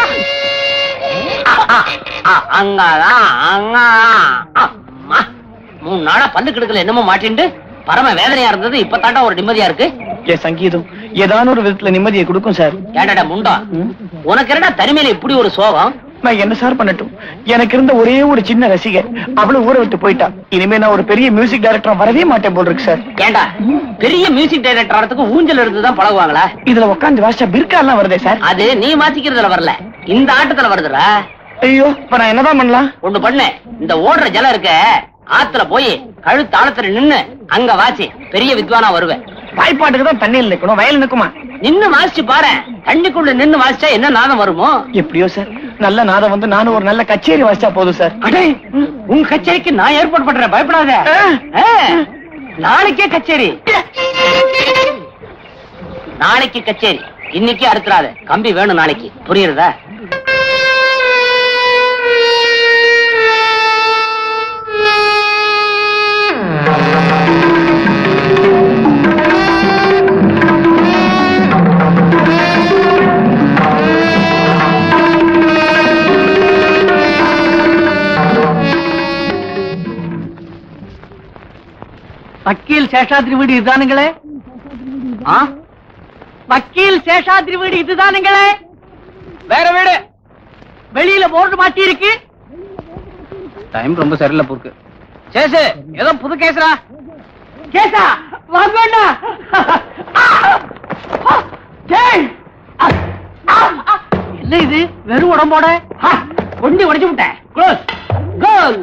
ஆ, ஆ, அங்கதான் அங்கதான் அம்மா மூணு நாளா பல்லு கிடுக்கல என்னமோ மாட்டிண்டு பரம வேதனையா இருந்தது இப்ப தாண்டா ஒரு நிம்மதியா இருக்கு என் சங்கீதம் ஏதான ஒரு விதத்துல நிம்மதியை கொடுக்கும் சார் ஏடாடா முண்டா உனக்கு என்னடா தனிமையில இப்படி ஒரு சோகம் நான் என்ன சார் பண்ணட்டும் எனக்கு இருந்த ஒரே ஒரு சின்ன ரசிகர் அவளும் ஊரை விட்டு போயிட்டா இனிமே நான் ஒரு பெரிய மியூசிக் டைரக்டர் வரவே மாட்டேன் போல் இருக்கு சார் ஏண்டா பெரிய மியூசிக் டைரக்டர் ஆறதுக்கு ஊஞ்சல் இருந்துதான் பழகுவாங்களா இதுல உட்காந்து வாசிச்சா பிற்கா எல்லாம் வருதே சார் அது நீ வாசிக்கிறதுல வரல இந்த ஆட்டத்துல வருதுடா ஐயோ இப்ப நான் என்னதான் பண்ணலாம் ஒண்ணு பண்ணு இந்த ஓடுற ஜலம் இருக்க ஆத்துல போய் கழுத்து ஆழத்துல நின்னு அங்க வாசி பெரிய வித்வானா வருவேன் வாய்ப்பாட்டுக்கு தான் தண்ணியில் நிக்கணும் வயல் நிக்குமா நின்னு வாசிச்சு பாரு தண்ணிக்குள்ள நின்னு வாசிச்சா என்ன நாதம் வருமோ எப்படியோ சார் நல்ல நாதம் வந்து நானும் ஒரு நல்ல கச்சேரி வாசிச்சா போதும் சார் அடே உங்க கச்சேரிக்கு நான் ஏற்பாடு பண்றேன் பயப்படாத ஆ, நாளைக்கே கச்சேரி நாளைக்கு கச்சேரி இன்னைக்கு அறுத்துறாத கம்பி வேணும் நாளைக்கு புரியுறதா வக்கீல் சேஷாத்ரி வீடு இதுதானுங்களே ஆ? வக்கீல் சேஷாத்ரி வீடு இதுதானுங்களே வேற வீடு வெளியில போர்டு மாட்டி இருக்கு டைம் ரொம்ப சரியில்லை போருக்கு சேசு ஏதோ புது கேஸ்ரா கேசா வாங்கண்ணா ஜெய் என்ன இது வெறும் உடம்போட கொண்டி உடைச்சு விட்டேன் க்ளோஸ் கோல்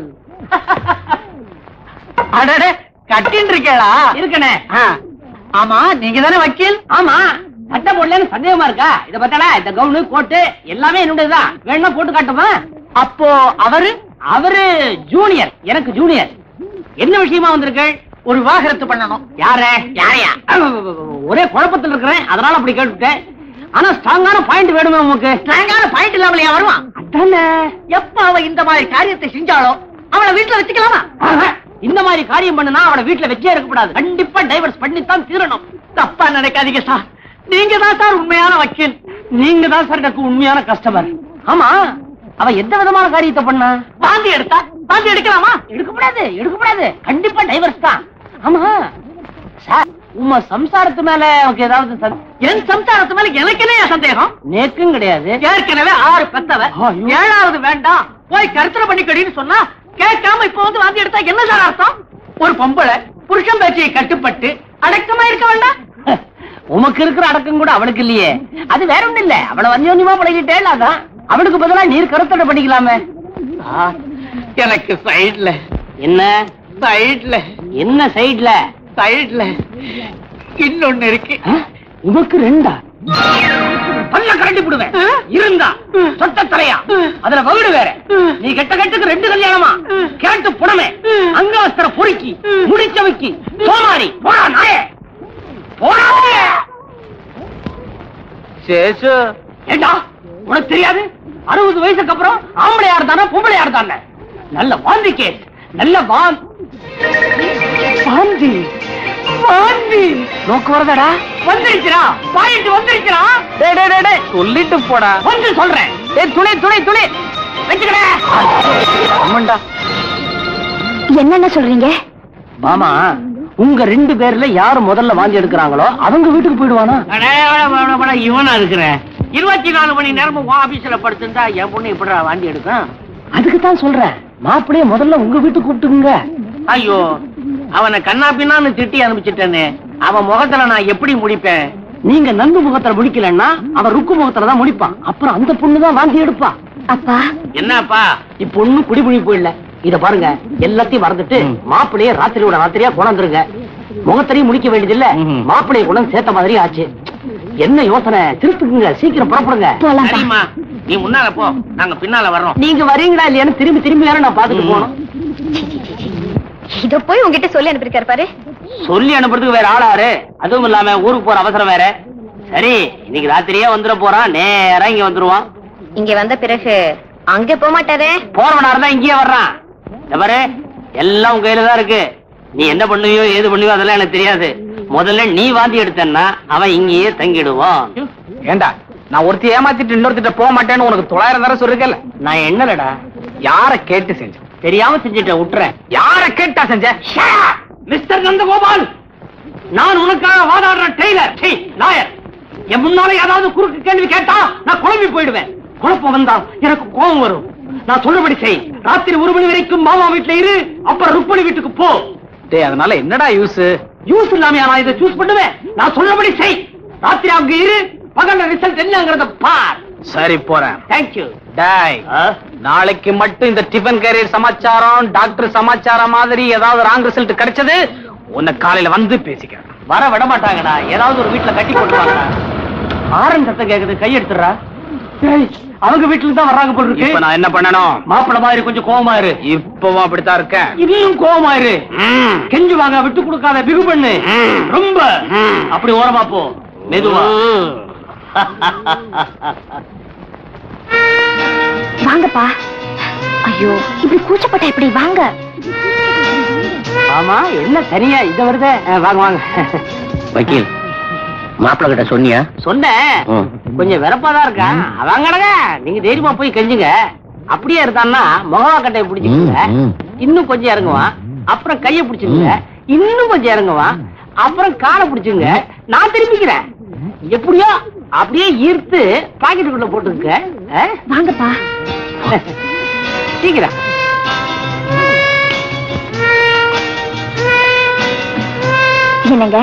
அடடே கட்டின்னு இருக்கேளா இருக்கனே ஆ. ஆமா நீங்க தானே வக்கீல் ஆமா சட்டை போடலன்னு சந்தேகமா இருக்கா இத பத்தாடா இந்த கவுனு கோட்டு எல்லாமே என்னுடையதுதான் வேணும்னா போட்டு காட்டுமா அப்போ அவரு அவரு ஜூனியர் எனக்கு ஜூனியர் என்ன விஷயமா வந்திருக்கள் ஒரு விவாகரத்து பண்ணணும் யார யாரையா ஒரே குழப்பத்தில் இருக்கிறேன் அதனால அப்படி கேட்டுட்டேன் ஆனா ஸ்ட்ராங்கான பாயிண்ட் வேணுமே உமக்கு ஸ்ட்ராங்கான பாயிண்ட் இல்லாமலையா வருவான் அதானே எப்ப அவ இந்த மாதிரி காரியத்தை செஞ்சாலோ அவளை வீட்டுல வச்சுக்கலாமா ஆஹா, இந்த மாதிரி காரியம் பண்ணுனா அவனை வீட்டுல வச்சே இருக்கக்கூடாது கண்டிப்பா டைவர்ஸ் பண்ணித்தான் தீரணும் தப்பா நினைக்காதீங்க சார் நீங்க தான் சார் உண்மையான வக்கீல் நீங்க தான் சார் எனக்கு உண்மையான கஸ்டமர் ஆமா அவ எந்த விதமான காரியத்தை பண்ணா வாந்தி எடுத்தா வாந்தி எடுக்கலாமா எடுக்கக்கூடாது எடுக்கக்கூடாது கண்டிப்பா டைவர்ஸ் தான் ஆமா சார் உங்க சம்சாரத்து மேல உனக்கு ஏதாவது சந்- என் சம்சாரத்து மேல எனக்கு என்ன சந்தேகம் நேக்கும் கிடையாது ஏற்கனவே ஆறு பெத்தவ ஐயோ. ஏழாவது வேண்டாம் போய் கருத்தரை பண்ணிக்கடின்னு சொன்னா கேட்காம இப்ப வந்து வாந்தி எடுத்தா என்ன சார் அர்த்தம் ஒரு பொம்பளை புருஷன் பேச்சையை கட்டுப்பட்டு அடக்கமா இருக்க வேண்டாம் உமக்கு இருக்கிற அடக்கம் கூட அவளுக்கு இல்லையே அது வேற ஒண்ணும் இல்ல அவளை வஞ்சோன்யமா பழகிட்டே அதான் அவளுக்கு பதிலா நீர் கருத்தடை பண்ணிக்கலாமே ஆ, எனக்கு சைடுல என்ன சைடுல என்ன சைடுல சைடுல இன்னொன்னு இருக்கு உமக்கு ரெண்டா பல்ல கரண்டி விடுவேன் இருந்தா சொட்ட தலையா அதுல வகுடு வேற நீ கெட்ட கட்டுக்கு ரெண்டு கல்யாணமா கேட்டு புடமே அங்கவஸ்திர பொறுக்கி முடிச்சவைக்கு சோமாரி போடா நாயே போடா சேசு ஏண்டா உனக்கு தெரியாது அறுபது வயசுக்கு அப்புறம் ஆம்பளையா இருந்தானே பொம்பளையா இருந்தானே நல்ல வாந்தி கேஸ் நல்ல வாந்தி வாந்தி வாந்தி நோக்கு வருதடா வந்துருச்சுடா பாயிண்ட் வந்துருச்சுடா டேய் டேய் டேய், டேய் சொல்லிட்டு போடா வந்து சொல்றேன் டேய் துளி துளி துளி வச்சுக்கிறேன் ஆமாண்டா என்னென்ன சொல்றீங்க மாமா உங்க ரெண்டு பேர்ல யாரு முதல்ல வாந்தி எடுக்கிறாங்களோ அவங்க வீட்டுக்கு போயிடுவானா இவனா இருக்கிறேன் இருபத்தி நாலு மணி நேரமும் உன் ஆபீஸ்ல படுத்திருந்தா என் பொண்ணு எப்படிடா வாந்தி எடுக்கும் அதுக்கு தான் சொல்றேன் மாப்பிளைய முதல்ல உங்க வீட்டுக்கு கூப்பிட்டுங்க ஐயோ அவனை கண்ணா பின்னான்னு திட்டி அனுப்பிச்சிட்டேனே அவன் முகத்துல நான் எப்படி முடிப்பேன் நீங்க நந்து முகத்துல முடிக்கலன்னா அவன் ருக்கு முகத்துல தான் முடிப்பான் அப்புறம் அந்த பொண்ணு தான் வாந்தி எடுப்பா அப்பா என்னப்பா இப்ப ஒண்ணும் குடிபுடி போயிடல இத பாருங்க எல்லாத்தையும் மறந்துட்டு மாப்பிளைய ராத்திரியோட ராத்திரியா கொண்டாந்துருங்க முகத்தரையும் முடிக்க வேண்டியது இல்ல மாப்பிளைய கொண்டாந்து சேர்த்த மாதிரி ஆச்சு என்ன யோசனை திருத்துக்குங்க சீக்கிரம் புறப்படுங்க போலாம்ப்பா. நீ முன்னால போ நாங்க பின்னால வர்றோம் நீங்க வரீங்களா இல்லையான்னு திரும்பி திரும்பி வேற நான் பாத்துட்டு போகணும் இத போய் உங்ககிட்ட சொல்லி அனுப்பியிருக்காரு பாரு சொல்லி அனுப்புறதுக்கு வேற ஆளாரு அதுவும் இல்லாம ஊருக்கு போற அவசரம் வேற சரி இன்னைக்கு ராத்திரியே வந்துட போறான் நேரா இங்க வந்துருவான் இங்க வந்த பிறகு அங்க போக மாட்டாரே போறவனா இருந்தா இங்கேயே வர்றான் இந்த பாரு எல்லாம் உன் கையில தான் இருக்கு நீ என்ன பண்ணுவியோ ஏது பண்ணுவியோ அதெல்லாம் எனக்கு தெரியாது முதல்ல நீ வாந்தி எடுத்தன்னா அவன் இங்கேயே தங்கிடுவான் ஏண்டா நான் ஒருத்தி ஏமாத்திட்டு இன்னொருத்திட்ட போக மாட்டேன்னு உனக்கு தொள்ளாயிரம் தடவை சொல்லிருக்கல நான் என்னலடா யார கேட்டு செஞ்சேன் தெரியாம செஞ்சுட்டேன் விட்டுறேன் யார கேட்டா செஞ்ச மிஸ்டர் நந்தகோபால் நான் உனக்காக வாதாடுற டெய்லர் சீ, லாயர் என் முன்னால ஏதாவது குறுக்கு கேள்வி கேட்டா நான் குழம்பி போயிடுவேன் குழப்பம் வந்தா எனக்கு கோபம் வரும் நான் சொல்றபடி செய் ராத்திரி ஒரு மணி வரைக்கும் மாமா வீட்டுல இரு அப்புறம் ருக்மணி வீட்டுக்கு போ டேய் அதனால என்னடா யூஸ் யூஸ் இல்லாம நான் இதை சூஸ் பண்ணுவேன் நான் சொல்றபடி செய் ராத்திரி அங்க இரு பகல்ல ரிசல்ட் என்னங்கறத பார் சரி போறேன் தேங்க்யூ டாய் நாளைக்கு மட்டும் இந்த டிஃபன் கேரியர் சமாச்சாரம் டாக்டர் சமாச்சாரம் மாதிரி ஏதாவது ராங் ரிசல்ட் கிடைச்சது உன்னை காலையில வந்து பேசிக்கிறேன் வர விட மாட்டாங்கடா ஏதாவது ஒரு வீட்டுல கட்டி போட்டுருவாங்கடா ஆரன் சத்தம் கேக்குது கை எடுத்துறா அவங்க வீட்டுல தான் வர்றாங்க போல இப்ப இருக்கு நான் என்ன பண்ணணும் மாப்பிள மாதிரி கொஞ்சம் கோவமா இரு இப்பவும் அப்படித்தான் இருக்கேன் இன்னும் கோவமா இரு ம். கெஞ்சு வாங்க விட்டு கொடுக்காத பிகு பண்ணு ம். ரொம்ப ம். அப்படி ஓரமா போ மெதுவா வாங்கப்பா ஐயோ இப்படி கூச்சப்பட்ட எப்படி வாங்க ஆமா என்ன சரியா இத வருதே அஹ், வாங்க வாங்க வக்கீல் மாப்பிள்ள கிட்ட சொன்னியா சொன்னேன் ம். கொஞ்சம் வெறப்பாதான் இருக்கான் அவங்கடங்க நீங்க தைரியமா போய் கெஞ்சுங்க அப்படியே இருந்தான்னா முகவா கட்டையை பிடிச்சுக்கோங்க ம், ம். இன்னும் கொஞ்சம் இறங்குவான் அப்புறம் கைய பிடிச்சுங்க இன்னும் கொஞ்சம் இறங்குவான் அப்புறம் காலை பிடிச்சுங்க நான் திரும்பிக்கிறேன் எப்படியோ அப்படியே ஈர்த்து பாக்கெட்டுக்குள்ள போட்டுக்க ஆ? வாங்கப்பா சீக்கிரம் என்னங்க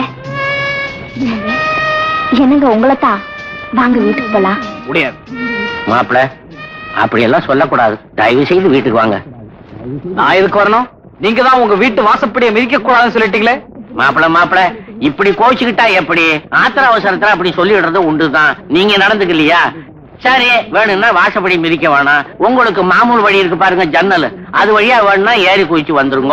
என்னங்க உங்களைத்தான் வாங்க வீட்டுக்கு போலாம் முடியாது மாப்பிள்ள அப்படியெல்லாம் சொல்லக்கூடாது தயவு செய்து வீட்டுக்கு வாங்க நான் எதுக்கு வரணும் நீங்க தான் உங்க வீட்டு வாசப்படியை மிதிக்க கூடாதுன்னு சொல்லிட்டீங்களே மாப்பிள மாப்பிள இப்படி கோச்சுக்கிட்டா எப்படி ஆத்திர அவசரத்துல அப்படி சொல்லிடுறது உண்டுதான் நீங்க நடந்துக்கலையா சரி வேணும்னா வாசப்படி மிதிக்க வேணாம் உங்களுக்கு மாமூல் வழி இருக்கு பாருங்க ஜன்னல் அது வழியா வேணும்னா ஏறி குதிச்சு வந்துருங்க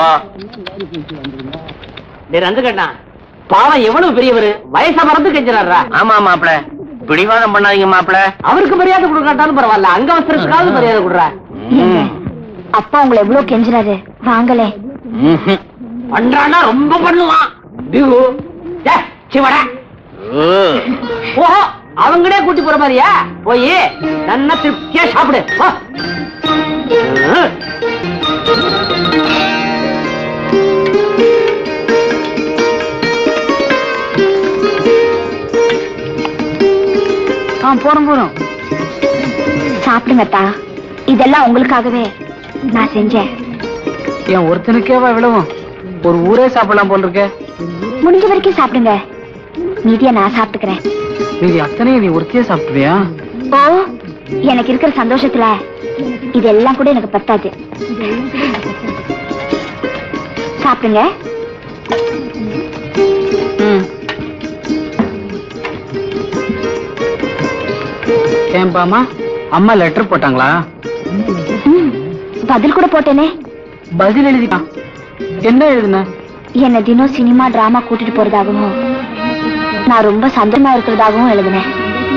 டேய் ரந்துகண்ணா பாவம் எவ்வளவு பெரியவர் வயசா மறந்து கெஞ்சினாரா ஆமா மாப்பிள பிடிவாதம் பண்ணாதீங்க மாப்பிள அவருக்கு மரியாதை கொடுக்காட்டாலும் பரவாயில்ல அங்க அவசரத்துக்காவது மரியாதை கொடுறா ஏங்க, அப்பா உங்களை எவ்வளவு கெஞ்சினாரு வாங்களே ம்ஹும். பண்றானா ரொம்ப பண்ணுவான் பிகு ஏ, சிவடா ஓ. ஓஹோ அவங்களே கூட்டி போற மாதிரியா போய் நல்லா திருப்தியா சாப்பிடு போ. ம். ஆ போறோம் போறோம் சாப்பிடுங்கத்தா இதெல்லாம் உங்களுக்காகவே நான் செஞ்சேன் என் ஒருத்தனுக்கேவா விழுவும் ஒரு ஊரே சாப்பிடலாம் போல் இருக்கே முடிஞ்ச வரைக்கும் சாப்பிடுங்க மீதியை நான் சாப்பிட்டுக்கிறேன் மீதி அத்தனையும் நீ ஒருத்தையே சாப்பிடுவியா ஓ எனக்கு இருக்கிற சந்தோஷத்துல இதெல்லாம் கூட எனக்கு பத்தாது சாப்பிடுங்க ம். ஏன் பாமா அம்மா லெட்டர் போட்டாங்களா ம், பதில் கூட போட்டேனே பதில் எழுதிட்டான் என்ன எழுதுன என்ன தினம் சினிமா டிராமா கூட்டிட்டு போறதாகவும் நான் ரொம்ப சந்தோஷமா இருக்கிறதாகவும் எழுதினேன்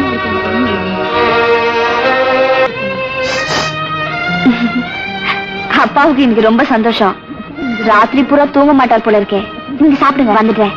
அப்பாவுக்கு இன்னைக்கு ரொம்ப சந்தோஷம் ராத்திரி பூரா தூங்க மாட்டார் போல இருக்கே நீங்க சாப்பிடுங்க வந்துடுறேன்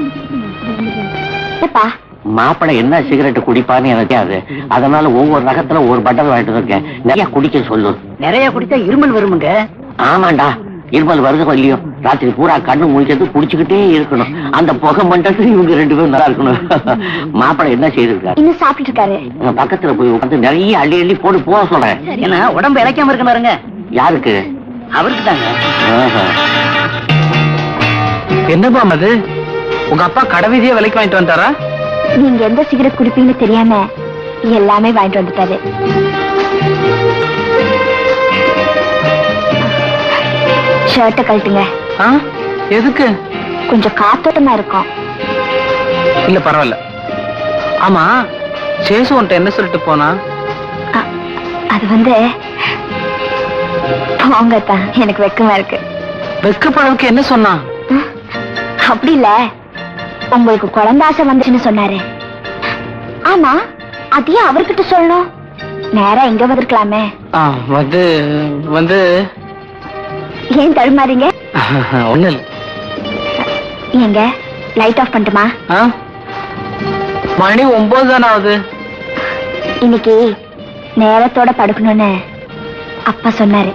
எப்பா மாப்பிள்ளை என்ன சிகரெட் குடிப்பான்னு எனக்கு தெரியாது அதனால ஒவ்வொரு ரகத்துல ஒவ்வொரு பட்டன் வாங்கிட்டு இருக்கேன் நிறைய குடிக்க சொல்லு நிறைய குடிச்சா இருமல் வருமுங்க ஆமாண்டா இருமல் வருது இல்லையோ ராத்திரி பூரா கண்ணு முழிக்கிறது குடிச்சுக்கிட்டே இருக்கணும் அந்த புகை மண்டலத்துல இவங்க ரெண்டு பேரும் நல்லா இருக்கணும் மாப்பிள்ளை என்ன செய்திருக்காரு இன்னும் சாப்பிட்டு இருக்காரு நான் பக்கத்துல போய் உட்காந்து நிறைய அள்ளி அள்ளி போட்டு போக சொல்றேன் ஏன்னா உடம்பு இழைக்காம இருக்கணுங்க யாருக்கு அவருக்கு தாங்க ஆஹா. என்ன பாம் அது உங்க அப்பா கடை வீதியே விலைக்கு வாங்கிட்டு வந்தாரா நீங்க எந்த சிகரெட் குடிப்பீங்கன்னு தெரியாம எல்லாமே வாங்கிட்டு வந்துட்டாரு ஷர்ட்டை கழட்டுங்க ஆ எதுக்கு கொஞ்சம் காத்தோட்டமா இருக்கும் இல்ல பரவாயில்ல ஆமா சேசு உன்ட்ட என்ன சொல்லிட்டு போனா அ- அது வந்து போங்க தான் எனக்கு வெக்கமா இருக்கு வெக்கப்படவுக்கு என்ன சொன்னான் ம், அப்படி இல்ல உங்களுக்கு குழந்தை ஆசை வந்துச்சுன்னு சொன்னாரு ஆமா அதையும் அவர்கிட்ட சொல்லணும் நேரா இங்க வந்திருக்கலாமே ஆ, வந்து வந்து ஏன் தடுமாறீங்க ஒண்ணு இல்ல எங்க லைட் ஆஃப் பண்ணட்டுமா ஆ? மணி ஒன்பது தானே ஆகுது இன்னைக்கு நேரத்தோட படுக்கணும்னு அப்பா சொன்னாரு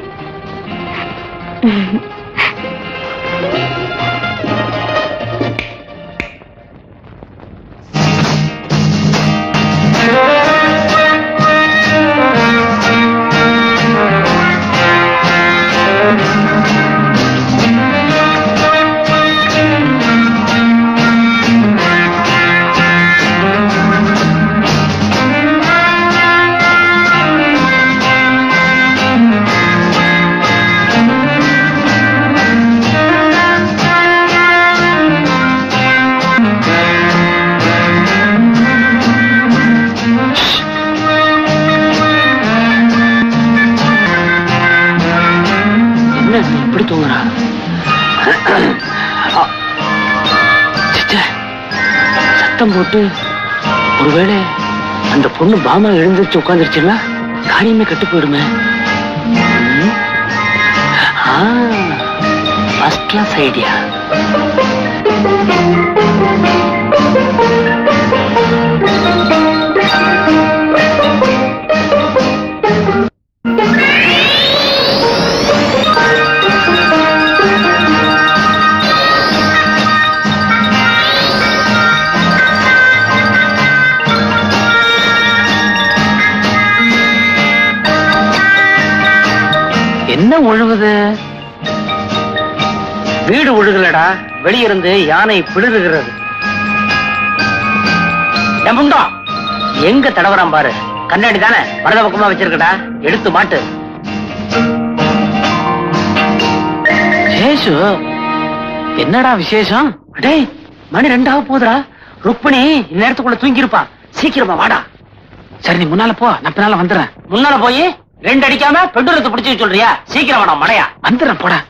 என்ன இப்படி தூங்குறா ஆ. ச்சே. சத்தம் போட்டு ஒருவேளை அந்த பொண்ணு பாமா எழுந்திருச்சு உட்காந்துருச்சுன்னா காரியமே கெட்டு போயிடுமே ம். ஆ ஃபர்ஸ்ட் கிளாஸ் ஐடியா என்ன ஒழுகுது வீடு ஒழுகலடா வெளியிருந்து யானை பிளிருகிறது எம்புண்டா எங்க தடவறான் பாரு கண்ணாடி தானே வலது பக்கமா வச்சிருக்கடா எடுத்து மாட்டு சேஷு என்னடா விசேஷம் டேய் மணி ரெண்டாக போகுதுடா ருக்மிணி இந்நேரத்துக்குள்ள தூங்கி இருப்பா சீக்கிரமா வாடா சரி நீ முன்னால போ நான் பின்னால வந்துடுறேன் முன்னால போய் ரெண்டு அடிக்காம பெட்ரோலத்தை பிடிச்சு சொல்றியா சீக்கிரம் வாடா மடையா வந்துடுறேன் போடா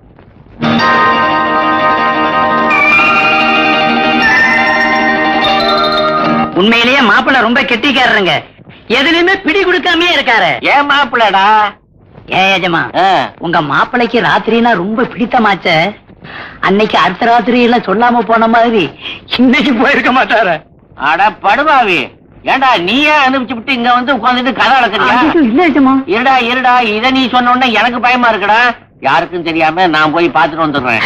உண்மையிலேயே மாப்பிள்ள ரொம்ப கெட்டிக்காரருங்க எதுலயுமே பிடி கொடுக்காமயே இருக்காரு ஏன் மாப்பிள்ளடா ஏ ஏஜமா ஆ. உங்க மாப்பிள்ளைக்கு ராத்திரினா ரொம்ப பிடித்தமாச்சே அன்னைக்கு அடுத்த ராத்திரி எல்லாம் சொல்லாம போன மாதிரி இன்னைக்கு போயிருக்க மாட்டாரு அட படுபாவி ஏண்டா நீயே அனுப்பிச்சு விட்டு இங்க வந்து உட்கார்ந்துட்டு கதை அளக்குறியா இல்ல ஏஜமா இருடா இருடா இத நீ சொன்ன உடனே எனக்கு பயமா இருக்குடா யாருக்கும் தெரியாம நான் போய் பார்த்துட்டு வந்துடுறேன்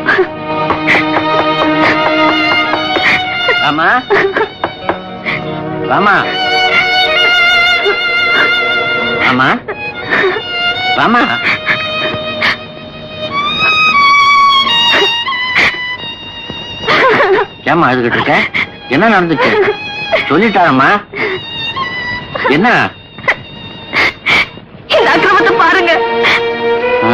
ராமா ராமா ராமா ராமா ஏம்மா அழுதுகிட்டு இருக்க என்ன நடந்துச்சு சொல்லிட்டாரம்மா என்ன இந்த அக்கிரமத்தை பாருங்க ஆ?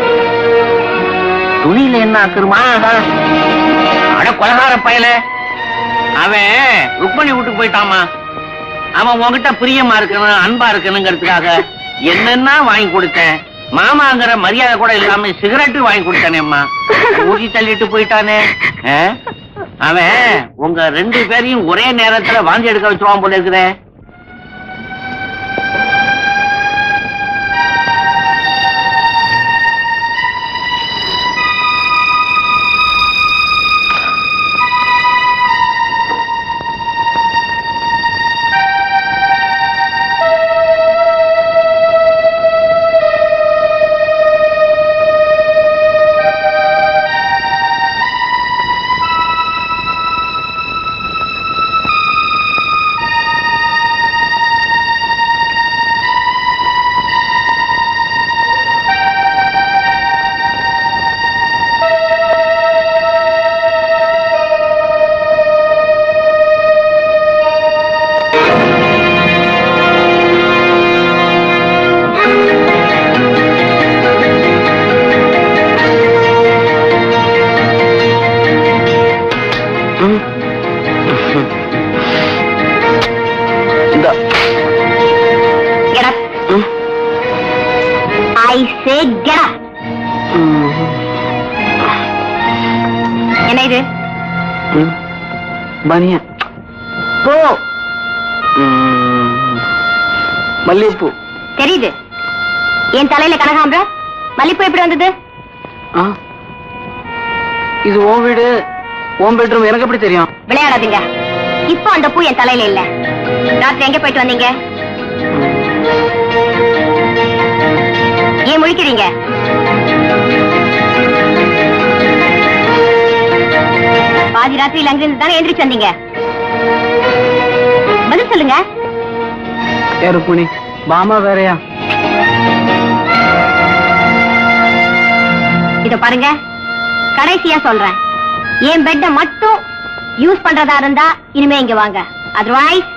துணியில என்ன ஆக்குறமா அட கொலகார பயல அவன் ருக்மணி வீட்டுக்கு போயிட்டாமா அவன் உன்கிட்ட பிரியமா இருக்கணும் அன்பா இருக்கணுங்கிறதுக்காக என்னென்ன வாங்கி கொடுத்தேன் மாமாங்கிற மரியாதை கூட இல்லாம சிகரெட்டு வாங்கி கொடுத்தானேம்மா ஊதி தள்ளிட்டு போயிட்டானே ஆ? அவன் உங்க ரெண்டு பேரையும் ஒரே நேரத்துல வாந்தி எடுக்க வச்சுருவான் போல இருக்குதே Get up. I say get up. என்ன இது பனியா போ மல்லிகைப்பூ தெரியுது என் தலையில கனகாம்பர மல்லிப்பூ எப்படி வந்தது ஆ இது உன் வீடு உன் பெட்ரூம் எனக்கு எப்படி தெரியும் விளையாடாதீங்க இப்போ அந்த பூ என் தலையில இல்ல ராத்திரி எங்க போயிட்டு வந்தீங்க ஏன் முழிக்கிறீங்க பாதி ராத்திரியில அங்கிருந்து தானே எந்திரிச்சு வந்தீங்க பதில் சொல்லுங்க ஏ ருக்மணி பாமா வேறயா இத பாருங்க கடைசியா சொல்றேன் என் பெட்டை மட்டும் யூஸ் பண்றதா இருந்தா இனிமே இங்க வாங்க அதர்வைஸ்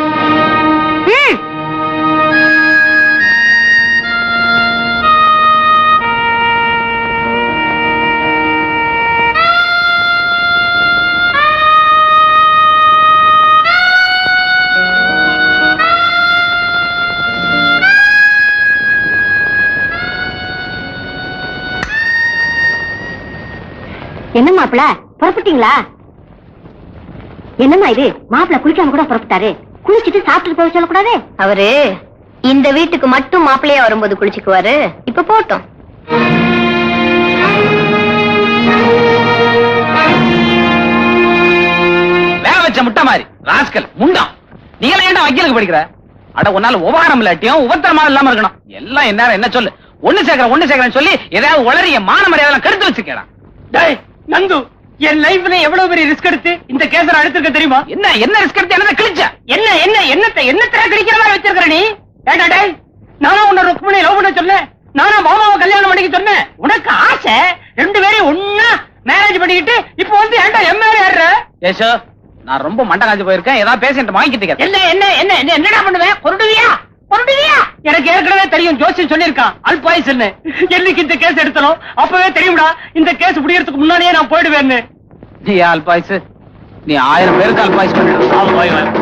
என்ன மாப்பிள புறப்பட்டீங்களா என்னம்மா இது மாப்பிள குளிக்காம கூட புறப்பட்டாரு குளிச்சிட்டு சாப்பிட்டு போக சொல்லக்கூடாது அவரு இந்த வீட்டுக்கு மட்டும் மாப்பிள்ளையா வரும்போது குளிச்சுக்குவாரு இப்ப போட்டோம் வேக வச்ச முட்டை மாதிரி ராஸ்கல் முண்டம் நீங்க ஏன்டா வக்கீலுக்கு படிக்கிற அட உன்னால உபகாரம் இல்லாட்டியும் உபத்திரமா இல்லாம இருக்கணும் எல்லாம் என்ன என்ன சொல்லு ஒண்ணு சேர்க்கற ஒண்ணு சேர்க்கறேன்னு சொல்லி ஏதாவது உளறிய மான மரியாதை கருத்து வச்சுக்கடா டேய் நந்து என் லைஃப்ல எவ்வளவு பெரிய ரிஸ்க் எடுத்து இந்த கேஸ நான் எடுத்திருக்க தெரியுமா என்ன என்ன ரிஸ்க் எடுத்து என்ன கிழிச்ச என்ன என்ன என்னத்தை என்னத்தை கிடைக்கிற மாதிரி வச்சிருக்கிற நீ ஏடா டேய் நானா உன்னை ருக்மணி லவ் பண்ண சொன்னேன் நானா மாமாவை கல்யாணம் பண்ணிக்க சொன்னேன் உனக்கு ஆசை ரெண்டு பேரையும் ஒன்னா மேரேஜ் பண்ணிக்கிட்டு இப்போ வந்து ஏன்டா எம் மேல ஏறுற ஏசோ நான் ரொம்ப மண்டை காஞ்சு போயிருக்கேன் ஏதாவது பேசிட்டு வாங்கிக்கிட்டு என்ன என்ன என்ன என்ன என்னடா பண்ணுவேன் பொருடுவியா பொருடுவியா எனக்கு ஏற்கனவே தெரியும் ஜோசியம் சொல்லியிருக்கான் அல்பாயுஸ் என்னைக்கு இந்த கேஸ் எடுத்தனோ அப்பவே தெரியும்டா இந்த கேஸ் முடியறதுக்கு முன்னாடியே நான் போயிடுவேன்னு நீ அல்பாயுசு நீ ஆயிரம் பேருக்கு அல்பாயுஸ் பண்ணிடு ஆமா, போய் வா.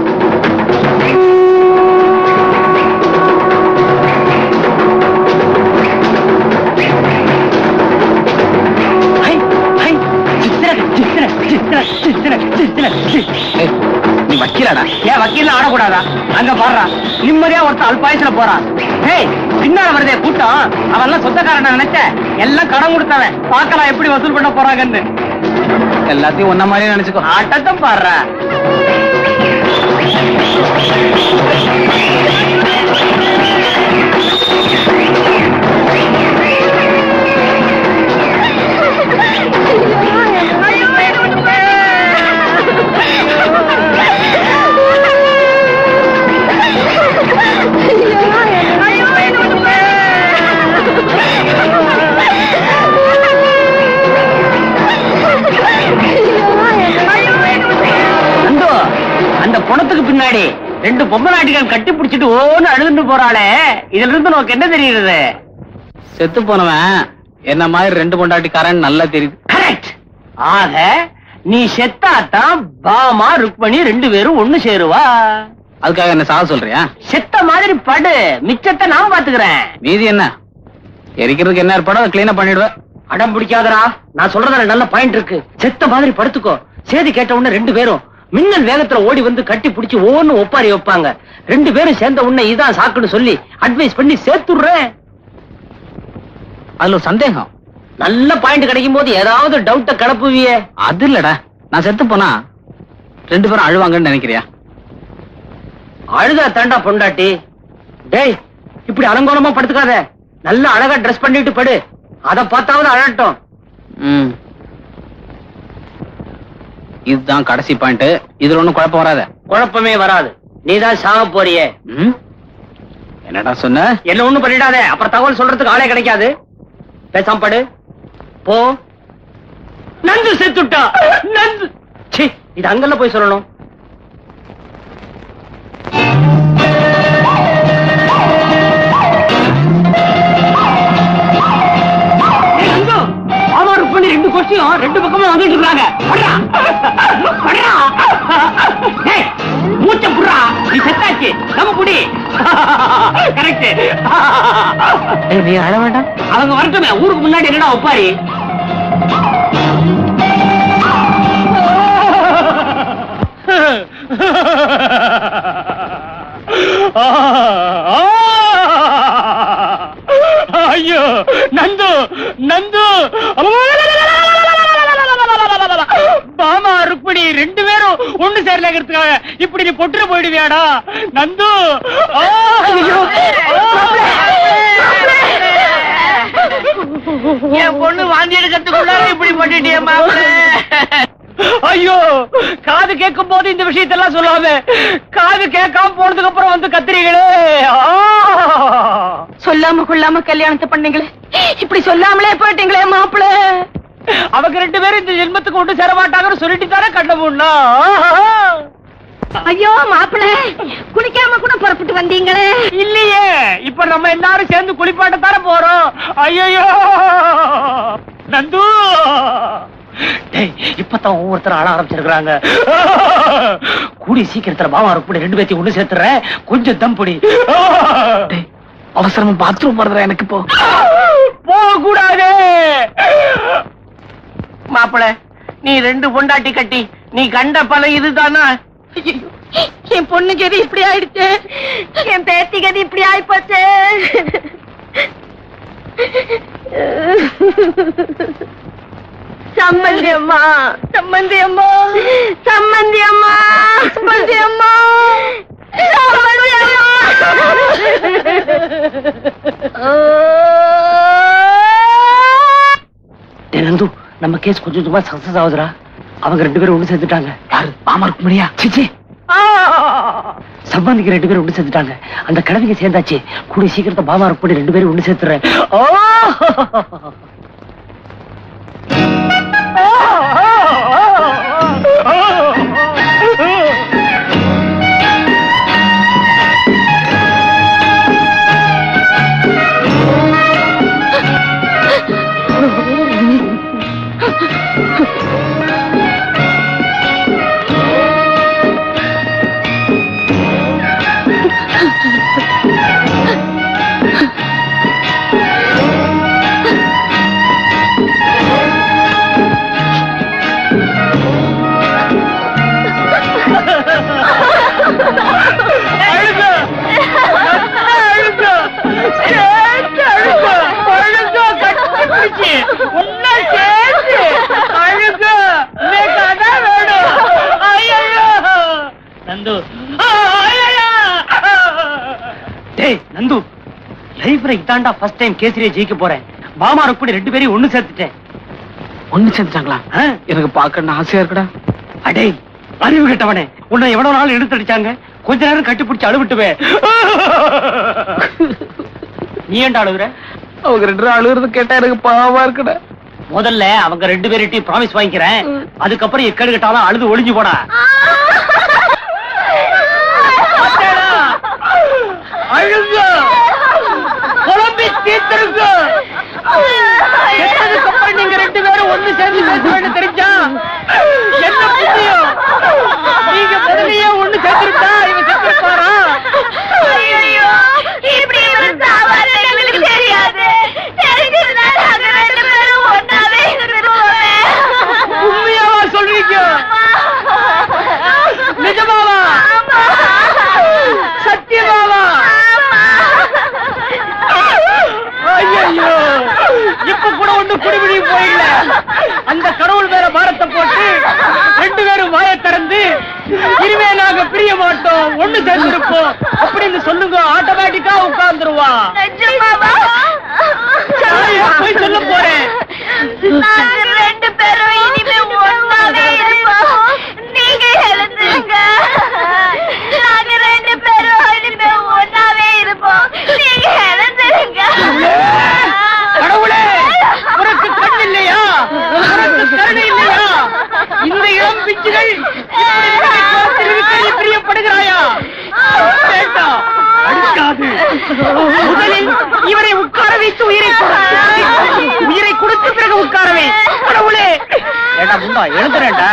ஹை, ஹை, சித்திர, சித்திர, சித்திர, சித்திர, சித்திர, சித்திர. ஏய், நீ வக்கீலாடா ஏன் வக்கீல்ல ஆடக்கூடாதா அங்க பாடுறா நிம்மதியா ஒருத்தன் அல்பாயசுல போறான் ஏய் பின்னால வருதே கூட்டம் அவன்லாம் சொந்தக்காரன் நினைச்ச எல்லாம் கடன் கொடுத்தவன் பார்க்கலாம் எப்படி வசூல் பண்ண போறாங்கன்னு எல்லாத்தையும் ஒன்ன மாதிரியே நினைச்சுக்கோ ஆட்டத்தம் பாடுறா ஐயோ முன்னாடி ரெண்டு பொம்மை நாட்டிகள் கட்டி பிடிச்சிட்டு ஓன்னு அழுதுன்னு போறாளே இதுல இருந்து உனக்கு என்ன தெரியுது செத்து போனவன் என்ன மாதிரி ரெண்டு பொண்டாட்டிக்காரன் நல்லா தெரியுது கரெக்ட் ஆக நீ செத்தாத்தான் பாமா ருக்மணி ரெண்டு பேரும் ஒண்ணு சேருவா அதுக்காக என்ன சாக சொல்றியா செத்த மாதிரி படு மிச்சத்தை நான் பாத்துக்கிறேன் மீதி என்ன எரிக்கிறதுக்கு என்ன ஏற்பாடோ அதை கிளீனா பண்ணிடுவேன் அடம் பிடிக்காதடா நான் சொல்றதுல நல்ல பாயிண்ட் இருக்கு செத்த மாதிரி படுத்துக்கோ சேதி கேட்ட உடனே ரெண்டு பேரும் மின்னல் வேகத்துல ஓடி வந்து கட்டி பிடிச்சி ஒவ்வொன்னு ஒப்பாரி வைப்பாங்க ரெண்டு பேரும் சேர்ந்த உடனே இதான் சாக்குன்னு சொல்லி அட்வைஸ் பண்ணி சேர்த்துடுறேன் அதுல ஒரு சந்தேகம் நல்ல பாயிண்ட் கிடைக்கும் போது ஏதாவது டவுட்ட கிளப்புவியே அது இல்லடா நான் செத்து போனா ரெண்டு பேரும் அழுவாங்கன்னு நினைக்கிறியா அழுதா தாண்டா பொண்டாட்டி டேய் இப்படி அலங்கோலமா படுத்துக்காத நல்ல அழகா ட்ரெஸ் பண்ணிட்டு படு அத பார்த்தாவது அழட்டும் ம் இதுதான் கடைசி பாயிண்ட் இதுல ஒண்ணும் குழப்பம் வராத குழப்பமே வராது நீதான் சாக போறியே ம்? என்னடா சொன்ன என்ன ஒண்ணும் பண்ணிடாதே அப்புறம் தகவல் சொல்றதுக்கு ஆளே கிடைக்காது பேசாம படு போ நந்து செத்துட்டா நந்து ச்சீ இது அங்கல்ல போய் சொல்லணும் ஏய், நந்து, ஆமா, ருக்மணி, ரெண்டு கொஸ்டியும் ரெண்டு பக்கமும் வந்துட்டு இருக்காங்க படுறா. படுறா. டேய், மூச்சை புடுறா. நீ செத்தாச்சு நம்ம புடி கரெக்ட் நீ அழ வேண்டாம் அவங்க வரட்டுமே ஊருக்கு முன்னாடி என்னடா ஒப்பாரி ஐயோ நந்து நந்து பாமா ருக்மிணி ரெண்டு பேரும் ஒண்ணு சேரலங்கிறதுக்காக இப்படி நீ பொட்டுற போயிடுவியாடா நந்து ஆ! என் பொண்ணு வாந்தி எடுக்கிறதுக்குள்ள இப்படி பண்ணிட்டியே மாப்பிள்ள ஐயோ காது கேட்கும் போது இந்த விஷயத்தெல்லாம் சொல்லாம காது கேட்காம போனதுக்கு அப்புறம் வந்து கத்திரிகளே சொல்லாம கொள்ளாம கல்யாணத்தை பண்ணீங்களே இப்படி சொல்லாமலே போயிட்டீங்களே மாப்பிள அவங்க ரெண்டு பேரும் இந்த ஜென்மத்துக்கு ஒன்று சேர மாட்டாங்கன்னு சொல்லிட்டு தானே கண்ட முன்னா ஐயோ மாப்பிள குளிக்காம கூட புறப்பட்டு வந்தீங்களே இல்லையே இப்ப நம்ம எல்லாரும் சேர்ந்து குளிப்பாட்ட தானே போறோம் ஐயோ நந்து டேய் இப்பதான் ஒவ்வொருத்தரும் ஆள ஆரம்பிச்சிருக்காங்க கூடி சீக்கிரத்துல பாவா இருப்படி ரெண்டு பேத்தையும் ஒண்ணு சேர்த்துறேன் கொஞ்சம் தம் பிடி அவசரமா பாத்ரூம் போறதுடா எனக்கு இப்போ போக கூடாது மாப்பிள நீ ரெண்டு பொண்டாட்டி கட்டி நீ கண்ட பல இதுதானா என் பொண்ணு கதி இப்படி ஆயிடுச்சு என் பேத்தி கதி இப்படி ஆயிப்போச்சு சம்மந்தி அம்மா சம்மந்தி அம்மா சம்மந்தி அம்மா சம்மந்தி அம்மா சம்மந்தி டேய் நந்து நம்ம கேஸ் கொஞ்சம் கொஞ்சமா சக்சஸ் ஆகுதுடா அவங்க ரெண்டு பேரும் ஒண்ணு சேர்த்துட்டாங்க யாரு பாமா இருக்க முடியா சிச்சி சம்பந்திக்கு ரெண்டு பேரும் ஒண்ணு சேர்த்துட்டாங்க அந்த கிழவிங்க சேர்ந்தாச்சு கூடிய சீக்கிரத்தை பாமா இருப்படி ரெண்டு பேரும் ஒண்ணு சேர்த்துறேன் ஓ! அழுக! அழுக! சேர்த்து அழுக! அழுக! கட்டிப்பிடிச்சு! உன்னை சேர்த்து அழுக! எனக்கு அதான் வேணும். ஐயையோ! நந்து ஐயையோ! டேய் நந்து லைஃப்ல இதாண்டா ஃபர்ஸ்ட் டைம் கேசரியை ஜெயிக்க போறேன் மாமா ருக்மணி ரெண்டு பேரையும் ஒண்ணு சேர்த்துட்டேன் ஒண்ணு சேர்ந்துட்டாங்களா ஆ? எனக்கு பார்க்கணும்னு ஆசையா இருக்குடா அடே அறிவு கெட்டவனே உன்னை எவ்வளவு நாள் எடுத்தடிச்சாங்க கொஞ்ச நேரம் கட்டிப்பிடிச்சு அழுவிட்டுவே நீ ஏன்டா அழுகுற அவங்க ரெண்டு பேரும் அழுகுறது கேட்டா எனக்கு பாவமா இருக்குடா முதல்ல அவங்க ரெண்டு பேர்கிட்டயும் ப்ராமிஸ் வாங்கிக்கிறேன் அதுக்கப்புறம் எக்கடு கட்டாலும் அழுது ஒளிஞ்சு போடா தீர்த்திருக்கு கெட்டதுக்கு அப்புறம் நீங்க ரெண்டு பேரும் ஒண்ணு சேர்ந்து பேசுவேன்னு தெரிஞ்சா என்ன புண்ணியம் நீங்க முதலையே ஒண்ணு சேர்த்திருந்தா இவன் செத்துருப்பாரா ஐயோ இப்படி ஒரு சாவாரு எங்களுக்கு தெரியாது தெரிஞ்சிருந்தா நாங்க ரெண்டு பேரும் ஒன்னாவே இருந்துருவோமே உண்மையாவா சொல்றீங்க நிஜமாவா சத்தியமாவா ஐயோ இப்ப கூட ஒண்ணு குடிபிடி போயிடல அந்த கடவுள் மேல பாரத்தை போட்டு ரெண்டு பேரும் வாயை திறந்து இனிமே நாங்க பிரிய மாட்டோம் ஒண்ணு சேர்ந்திருப்போம் அப்படின்னு சொல்லுங்க ஆட்டோமேட்டிக்கா உட்கார்ந்துருவா போய் சொல்ல போறேன் நாங்க ரெண்டு பேரும் இனிமே ஒன்னாவே இருப்போம் நீங்க எழுந்துருங்க நாங்க ரெண்டு பேரும் இனிமே ஒன்னாவே இருப்போம் நீங்க எழுந்துருங்க கடவுளே உனக்கு கண் இல்லையா உனக்கு கருணை இல்லையா இந்த இளம் பிச்சுகள் இப்படி உன்னை பார்த்து இருக்கிறது பிரியப்படுகிறாயா வேண்டாம் அடிக்காது முதலில் இவரை உட்கார வைத்து உயிரை கொடு உயிரை கொடுத்த பிறகு உட்காரவே கடவுளே ஏண்டா முண்டா எழுந்துறேன்டா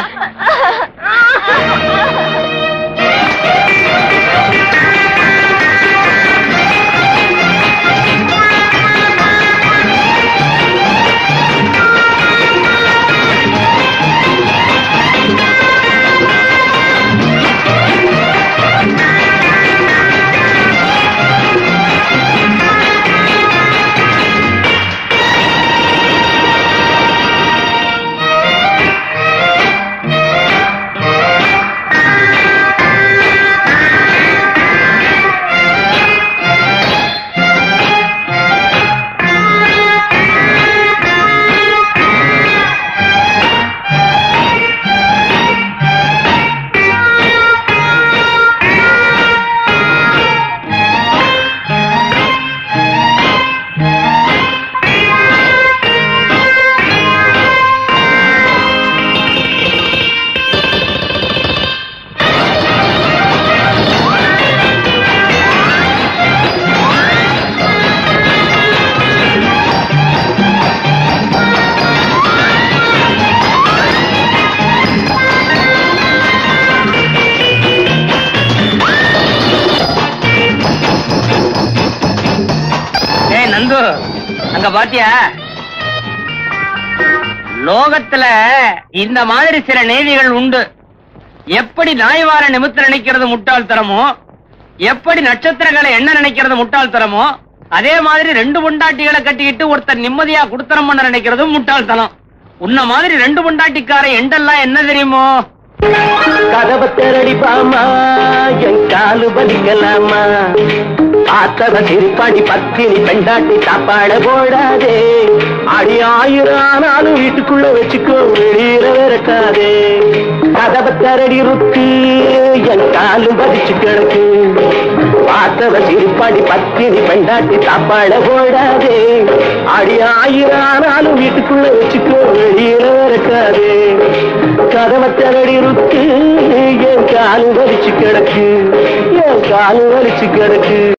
ஏய் நந்து அங்க பாத்தியா லோகத்துல இந்த மாதிரி சில நீதிகள் உண்டு எப்படி நாய்வார நிமித்த நினைக்கிறது முட்டாள்தனமோ எப்படி நட்சத்திரங்களை என்ன நினைக்கிறது முட்டாள்தனமோ அதே மாதிரி ரெண்டு பொண்டாட்டிகளை கட்டிக்கிட்டு ஒருத்தர் நிம்மதியா குடுத்தனம் பண்ண நினைக்கிறதும் முட்டாள்தனம் உன்ன மாதிரி ரெண்டு பொண்டாட்டிக்கார எண்டெல்லாம் என்ன தெரியுமோ கதவை திரடி பாமா என் காலு பதிக்கலாமா ஆத்தவ சிரிப்பாடி பத்தினி பெண்டாட்டி சாப்பாட போடாதே அடி ஆயிரம் ஆனாலும் வீட்டுக்குள்ள வச்சுக்கோ வெளியில விரட்டாதே கதவை திரடி ருத்தி என் காலு பதிச்சு கிடக்கு ஆத்தவ சிரிப்பாடி பத்தினி பெண்டாட்டி சாப்பாட போடாதே அடி ஆயிரம் ஆனாலும் வீட்டுக்குள்ள வச்சுக்கோ வெளியில விரட்டாதே கதவை திரடி ருத்தி என் காலு வலிச்சு கிடக்கு என் காலு வலிச்சு கிடக்கு